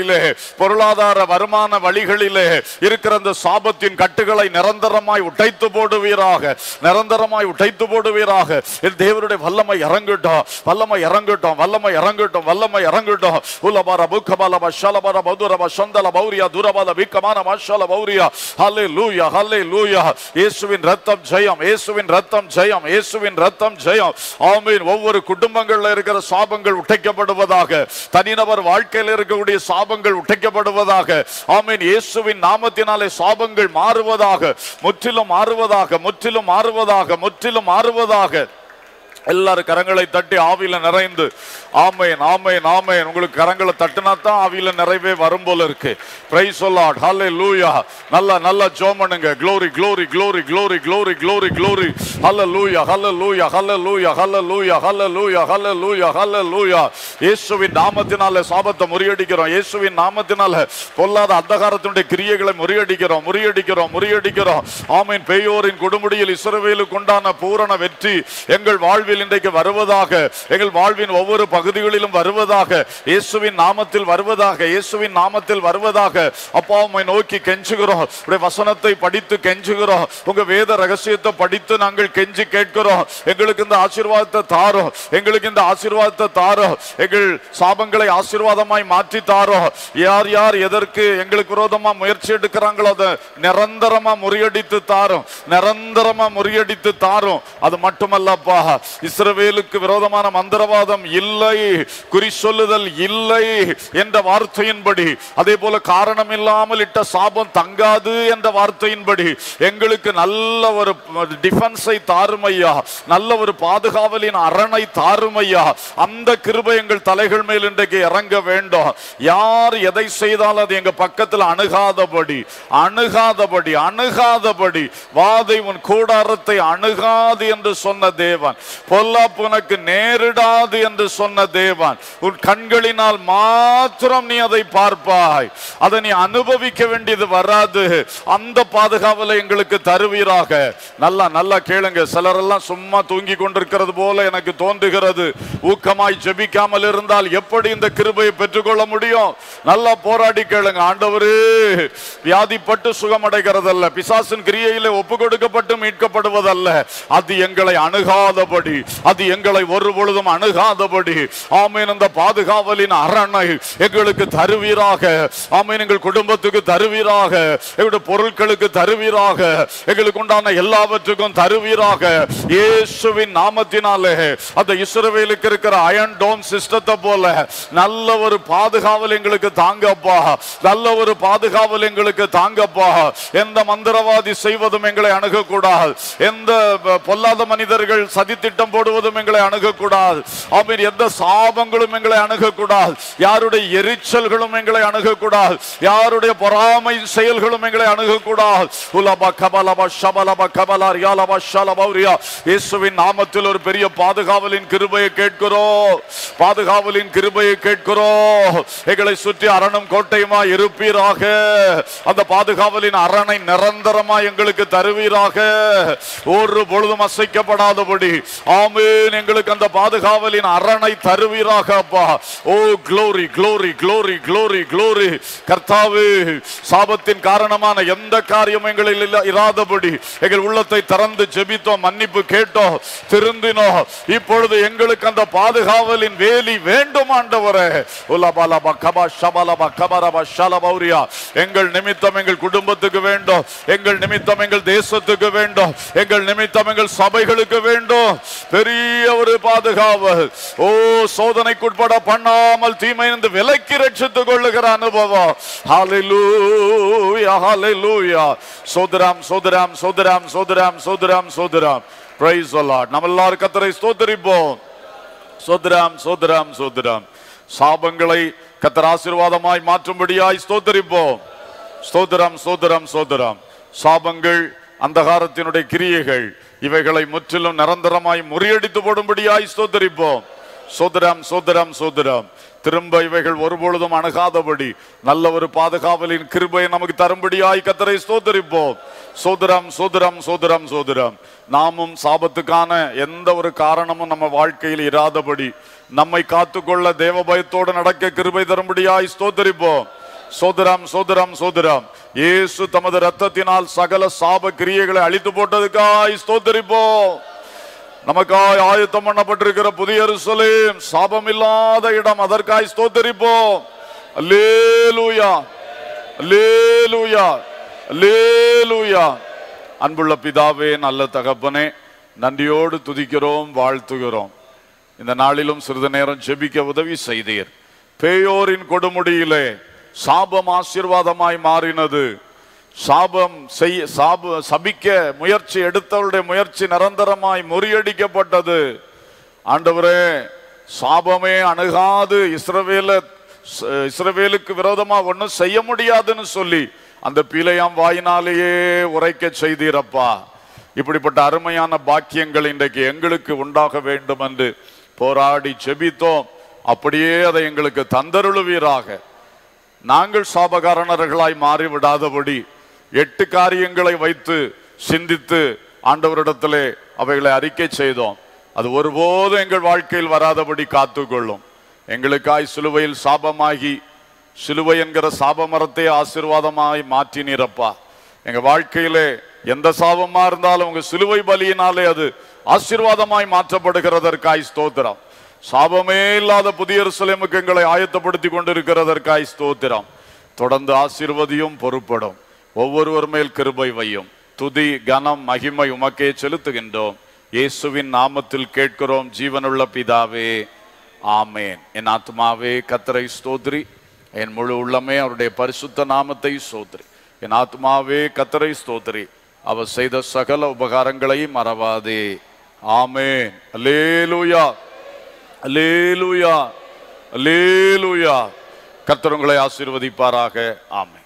பொருளாதார வருமான வழிகளிலே இருக்கிற அந்த சாபத்தின் கட்டுகளை நிரந்தரமாய் உடைத்து போடுவீராக நிரந்தரமாய் உடைத்து போடுவீராக என் தேவனுடைய வல்லமை இறங்கட்டும் வல்லமை இறங்கட்டும் வல்லமை இறங்கட்டும் வல்லமை இறங்கட்டும் உலபார புக்கபால பஷாலபார பௌதுர பஷந்தல பௌரியா துரபால விக்கமான மஷால பௌரியா ஹல்லே லூயா ஹல்லே லூயா இயேசுவின் ரத்தம் ஜெயம் இயேசுவின் ரத்தம் ஜெயம் இயேசுவின் ரத்தம் ஜெயம் ஆமீன் ஒவ்வொரு குடும்பங்கள்ல இருக்கிற சாபங்கள் உடைக்கப்படுவதாக தனிநபர் வாழ்க்கையில் இருக்கக்கூடிய சாபங்கள் உடைக்கப்படுவதாக ஆமீன் இயேசுவின் நாமத்தினாலே சாபங்கள் மாறுவதாக முற்றிலும் மாறுவதாக முற்றிலும் மாறுவதாக முற்றிலும் மாறுவதாக எல்லாரும் கரங்களை தட்டி ஆவியில நிறைந்து ஆமையன் ஆமையன் ஆமையன் உங்களுக்கு கரங்களை தட்டினா தான் ஆவியில நிறைவே வரும் போல இருக்கு பிரைஸ் சொல்லாட் ஹல்லே லூயா நல்ல நல்ல ஜோமனுங்க glory glory glory glory glory glory glory hallelujah hallelujah hallelujah hallelujah hallelujah hallelujah ஹல்ல லூயா இயேசுவின் நாமத்தினால சாபத்தை முறியடிக்கிறோம் இயேசுவின் நாமத்தினால பொல்லாத அந்தகாரத்தினுடைய கிரியைகளை முறியடிக்கிறோம் முறியடிக்கிறோம் முறியடிக்கிறோம் ஆமீன் பெயோரின் கொடுமுடியில் இஸ்ரவேலுக்கு உண்டான பூரண வெற்றி எங்கள் வாழ்வில் இன்றைக்கு வருவதாக எங்கள் வாழ்வின் ஒவ்வொரு பகுதிகளிலும் வருவதாக இயேசுவின் நாமத்தில் வருவதாக இயேசுவின் நாமத்தில் வருவதாக அப்பா உம்மை நோக்கி கெஞ்சுகிறோம் உடைய வசனத்தை படித்து கெஞ்சுகிறோம் உங்க வேத ரகசியத்தை படித்து நாங்கள் கெஞ்சி கேட்கிறோம் எங்களுக்கு இந்த ஆசீர்வாதத்தை தாரும் எங்களுக்கு இந்த ஆசீர்வாதத்தை தாரும் எங்கள் சாபங்களை ஆசீர்வாதமாய் மாற்றி தாரும் யார் யார் எதற்கு எங்களுக்கு விரோதமா முயற்சி எடுக்கிறாங்களோ அதை நிரந்தரமா முறியடித்து தாரும் நிரந்தரமா முறியடித்து தாரும் அது மட்டுமல்லப்பா இஸ்ரவேலுக்கு விரோதமான மந்திரவாதம் இல்லை குறி சொல்லுதல் இல்லை என்ற வார்த்தையின்படி அதே போல காரணம் இல்லாமல் இட்ட சாபம் தங்காது என்ற வார்த்தையின்படி எங்களுக்கு நல்ல ஒரு டிஃபென்ஸை தாருமையா நல்ல ஒரு பாதுகாவலின் அரணை தாருமையா அந்த கிருபை எங்கள் தலைகள் மேல் இன்றைக்கு இறங்க வேண்டும் யார் எதை செய்தாலும் அது எங்க பக்கத்தில் அணுகாதபடி அணுகாதபடி அணுகாதபடி வாதை உன் கூடாரத்தை அணுகாது என்று சொன்ன தேவன் பொல்லாப்பு உனக்கு நேரிடாது என்று சொன்ன தேவன் உன் கண்களினால் மாத்திரம் நீ அதை பார்ப்பாய் அதை நீ அனுபவிக்க வேண்டியது வராது அந்த பாதுகாவலை எங்களுக்கு தருவீராக நல்லா நல்லா கேளுங்க சிலரெல்லாம் சும்மா தூங்கி கொண்டிருக்கிறது போல எனக்கு தோன்றுகிறது ஊக்கமாய் ஜெபிக்காமல் இருந்தால் எப்படி இந்த கிருபையை பெற்றுக்கொள்ள முடியும் நல்லா போராடி கேளுங்க ஆண்டவரே வியாதிப்பட்டு சுகமடைகிறதல்ல பிசாசின் கிரியையிலே ஒப்பு கொடுக்கப்பட்டு மீட்கப்படுவதல்ல அது எங்களை அணுகாதபடி அது எங்களை ஒரு பொழுதும் அணுகாதபடி ஆமீன் அந்த பாதுகாவலின் அரணை எங்களுக்கு தருவீராக ஆமீன் எங்கள் குடும்பத்துக்கு தருவீராக எங்களுடைய பொருட்களுக்கு தருவீராக எங்களுக்கு உண்டான எல்லாவற்றுக்கும் தருவீராக இயேசுவின் நாமத்தினாலே அந்த இஸ்ரவேலுக்கு இருக்கிற அயன் டோம் சிஸ்டத்தை போல நல்ல ஒரு பாதுகாவல் எங்களுக்கு தாங்கப்பா நல்ல ஒரு பாதுகாவல் எங்களுக்கு தாங்கப்பா எந்த மந்திரவாதி செய்வதும் எங்களை அணுகக்கூடாது எந்த ப- பொல்லாத மனிதர்கள் சதித்திட்டம் போடுவதும் எங்களை அணுகக்கூடாது ஆமீன் எந்த சாபங்களும் எங்களை அணுகக்கூடாது யாருடைய எரிச்சல்களும் எங்களை அணுகக்கூடாது யாருடைய பொறாமை செயல்களும் எங்களை அணுகக்கூடாது உலபா கபலபா ஷபலபா கபலா ரியாலபா ஷலபௌரியா இயேசுவின் நாமத்தில் ஒரு பெரிய பாதுகாவலின் கிருபையை கேட்கிறோம் பாதுகாவலின் கிருபையை கேட்கிறோம் எங்களை சுற்றி அரணும் கோட்டையுமா இருப்பீராக அந்த பாதுகாவலின் அரணை நிரந்தரமா எங்களுக்கு தருவீராக ஒரு பொழுதும் அசைக்கப்படாதபடி ஆமீன் எங்களுக்கு அந்த பாதுகாவலின் அரணை தருவீராக அப்பா oh glory glory glory glory glory கர்த்தாவே சாபத்தின் காரணமான எந்த காரியம் எங்களில் இல்ல- இராதபடி எங்கள் உள்ளத்தை திறந்து ஜெபித்தோம் மன்னிப்பு கேட்டோம் திருந்தினோம் இப்பொழுது எங்களுக்கு அந்த பாதுகாவலின் வேலி வேண்டும் ஆண்டவரே உலபலப கபா ஷபலப கபரப ஷலபௌரியா எங்கள் நிமித்தம் எங்கள் குடும்பத்துக்கு வேண்டும் எங்கள் நிமித்தம் எங்கள் தேசத்துக்கு வேண்டும் எங்கள் நிமித்தம் எங்கள் சபைகளுக்கு வேண்டும் பெரிய ஒரு பாதுகாவல் ஓ சோதனைக்குட்பட பண்ணாமல் தீமையிலிருந்து விலக்கி ரட்சித்துக் கொள்ளுகிற அனுபவம் ஹalleluya ஹalleluya சோதராம் சோதராம் சோதராம் சோதராம் சோதராம் சோதராம் பிரைஸ் the lord நம்ம எல்லாரும் கர்த்தரை ஸ்தோத்திரிப்போம் சோதராம் சோதராம் சோதராம் சாபங்களை கத்தர் ஆசீர்வாதமாய் மாற்றும்படியாய் ஸ்தோத்தரிப்போம் ஸ்தோத்திரம் ஸ்தோத்திரம் ஸ்தோத்திரம் சாபங்கள் அந்தகாரத்தினுடைய கிரியைகள் இவைகளை முற்றிலும் நிரந்தரமாய் முறியடித்து போடும்படியாய் ஸ்தோத்தரிப்போம் சோதரம் சோதரம் சோதரம் திரும்ப இவைகள் ஒருபொழுதும் அணுகாதபடி நல்ல ஒரு பாதுகாவலின் கிருபை நமக்கு தரும்படியாய் கத்தரை ஸ்தோத்தரிப்போம் சோதரம் சோதரம் சோதரம் சோதரம் நாமும் சாபத்துக்கான எந்த ஒரு காரணமும் நம்ம வாழ்க்கையில் இராதபடி நம்மை காத்துக்கொள்ள தேவ பயத்தோடு நடக்க கிருபை தரும்படியாய் ஸ்தோத்தரிப்போம் சோதரம் சோதரம் சோதரம் இயேசு தமது ரத்தத்தினால் சகல சாப கிரியைகளை அழித்து போட்டதுக்காய் ஸ்தோத்தரிப்போம் நமக்காய் ஆயத்தம் பண்ணப்பட்டிருக்கிற புதிய எருசலேம் சாபம் இல்லாத இடம் அதற்காய் ஸ்தோத்தரிப்போம் அல்லேலூயா அல்லேலூயா அல்லேலூயா அன்புள்ள பிதாவே நல்ல தகப்பனே நன்றியோடு துதிக்கிறோம் வாழ்த்துகிறோம் இந்த நாளிலும் சிறிது நேரம் ஜெபிக்க உதவி செய்தீர் பேயோரின் கொடுமுடியிலே சாபம் ஆசீர்வாதமாய் மாறினது சாபம் செய்ய சாப சபிக்க முயற்சி எடுத்தவருடைய முயற்சி நிரந்தரமாய் முறியடிக்கப்பட்டது ஆண்டவரே சாபமே அணுகாது இஸ்ரவேல இஸ்ரவேலுக்கு விரோதமா ஒண்ணும் செய்ய முடியாதுன்னு சொல்லி அந்த பீலையாம் வாயினாலேயே உரைக்க செய்தீரப்பா இப்படிப்பட்ட அருமையான பாக்கியங்கள் இன்றைக்கு எங்களுக்கு உண்டாக வேண்டும் என்று போராடி செபித்தோம் அப்படியே அதை எங்களுக்கு தந்தருளுவீராக நாங்கள் சாபகாரணர்களாய் மாறி விடாதபடி எட்டு காரியங்களை வைத்து சிந்தித்து ஆண்டவரிடத்திலே அவைகளை அறிக்கை செய்தோம் அது ஒருபோதும் எங்கள் வாழ்க்கையில் வராதபடி காத்துக்கொள்ளும் எங்களுக்காய் சிலுவையில் சாபமாகி சிலுவை என்கிற சாப மரத்தை ஆசீர்வாதமாய் மாற்றினீரப்பா எங்க வாழ்க்கையிலே எந்த சாபமா இருந்தாலும் உங்க சிலுவை பலியினாலே அது ஆசீர்வாதமாய் மாற்றப்படுகிறதற்காய் ஸ்தோத்திரம் சாபமே இல்லாத புதிய எருசலேமுக்கு எங்களை ஆயத்தப்படுத்தி கொண்டிருக்கிறதற்காய் ஸ்தோத்திரம் தொடர்ந்து ஆசீர்வதியும் பொறுப்படும் ஒவ்வொருவர் மேல் கிருபை வையும் துதி கனம் மகிமை உமக்கே செலுத்துகின்றோம் இயேசுவின் நாமத்தில் கேட்கிறோம் ஜீவனுள்ள பிதாவே ஆமேன் என் ஆத்மாவே கத்தரை ஸ்தோத்ரி என் முழு உள்ளமே அவருடைய பரிசுத்த நாமத்தை ஸ்தோத்ரி என் ஆத்மாவே கத்தரை ஸ்தோத்ரி அவர் செய்த சகல உபகாரங்களையும் மறவாதே ஆமேன் அல்லேலூயா அல்லேலூயா அல்லேலூயா கர்த்தர் உங்களை ஆசீர்வதிப்பாராக ஆமென்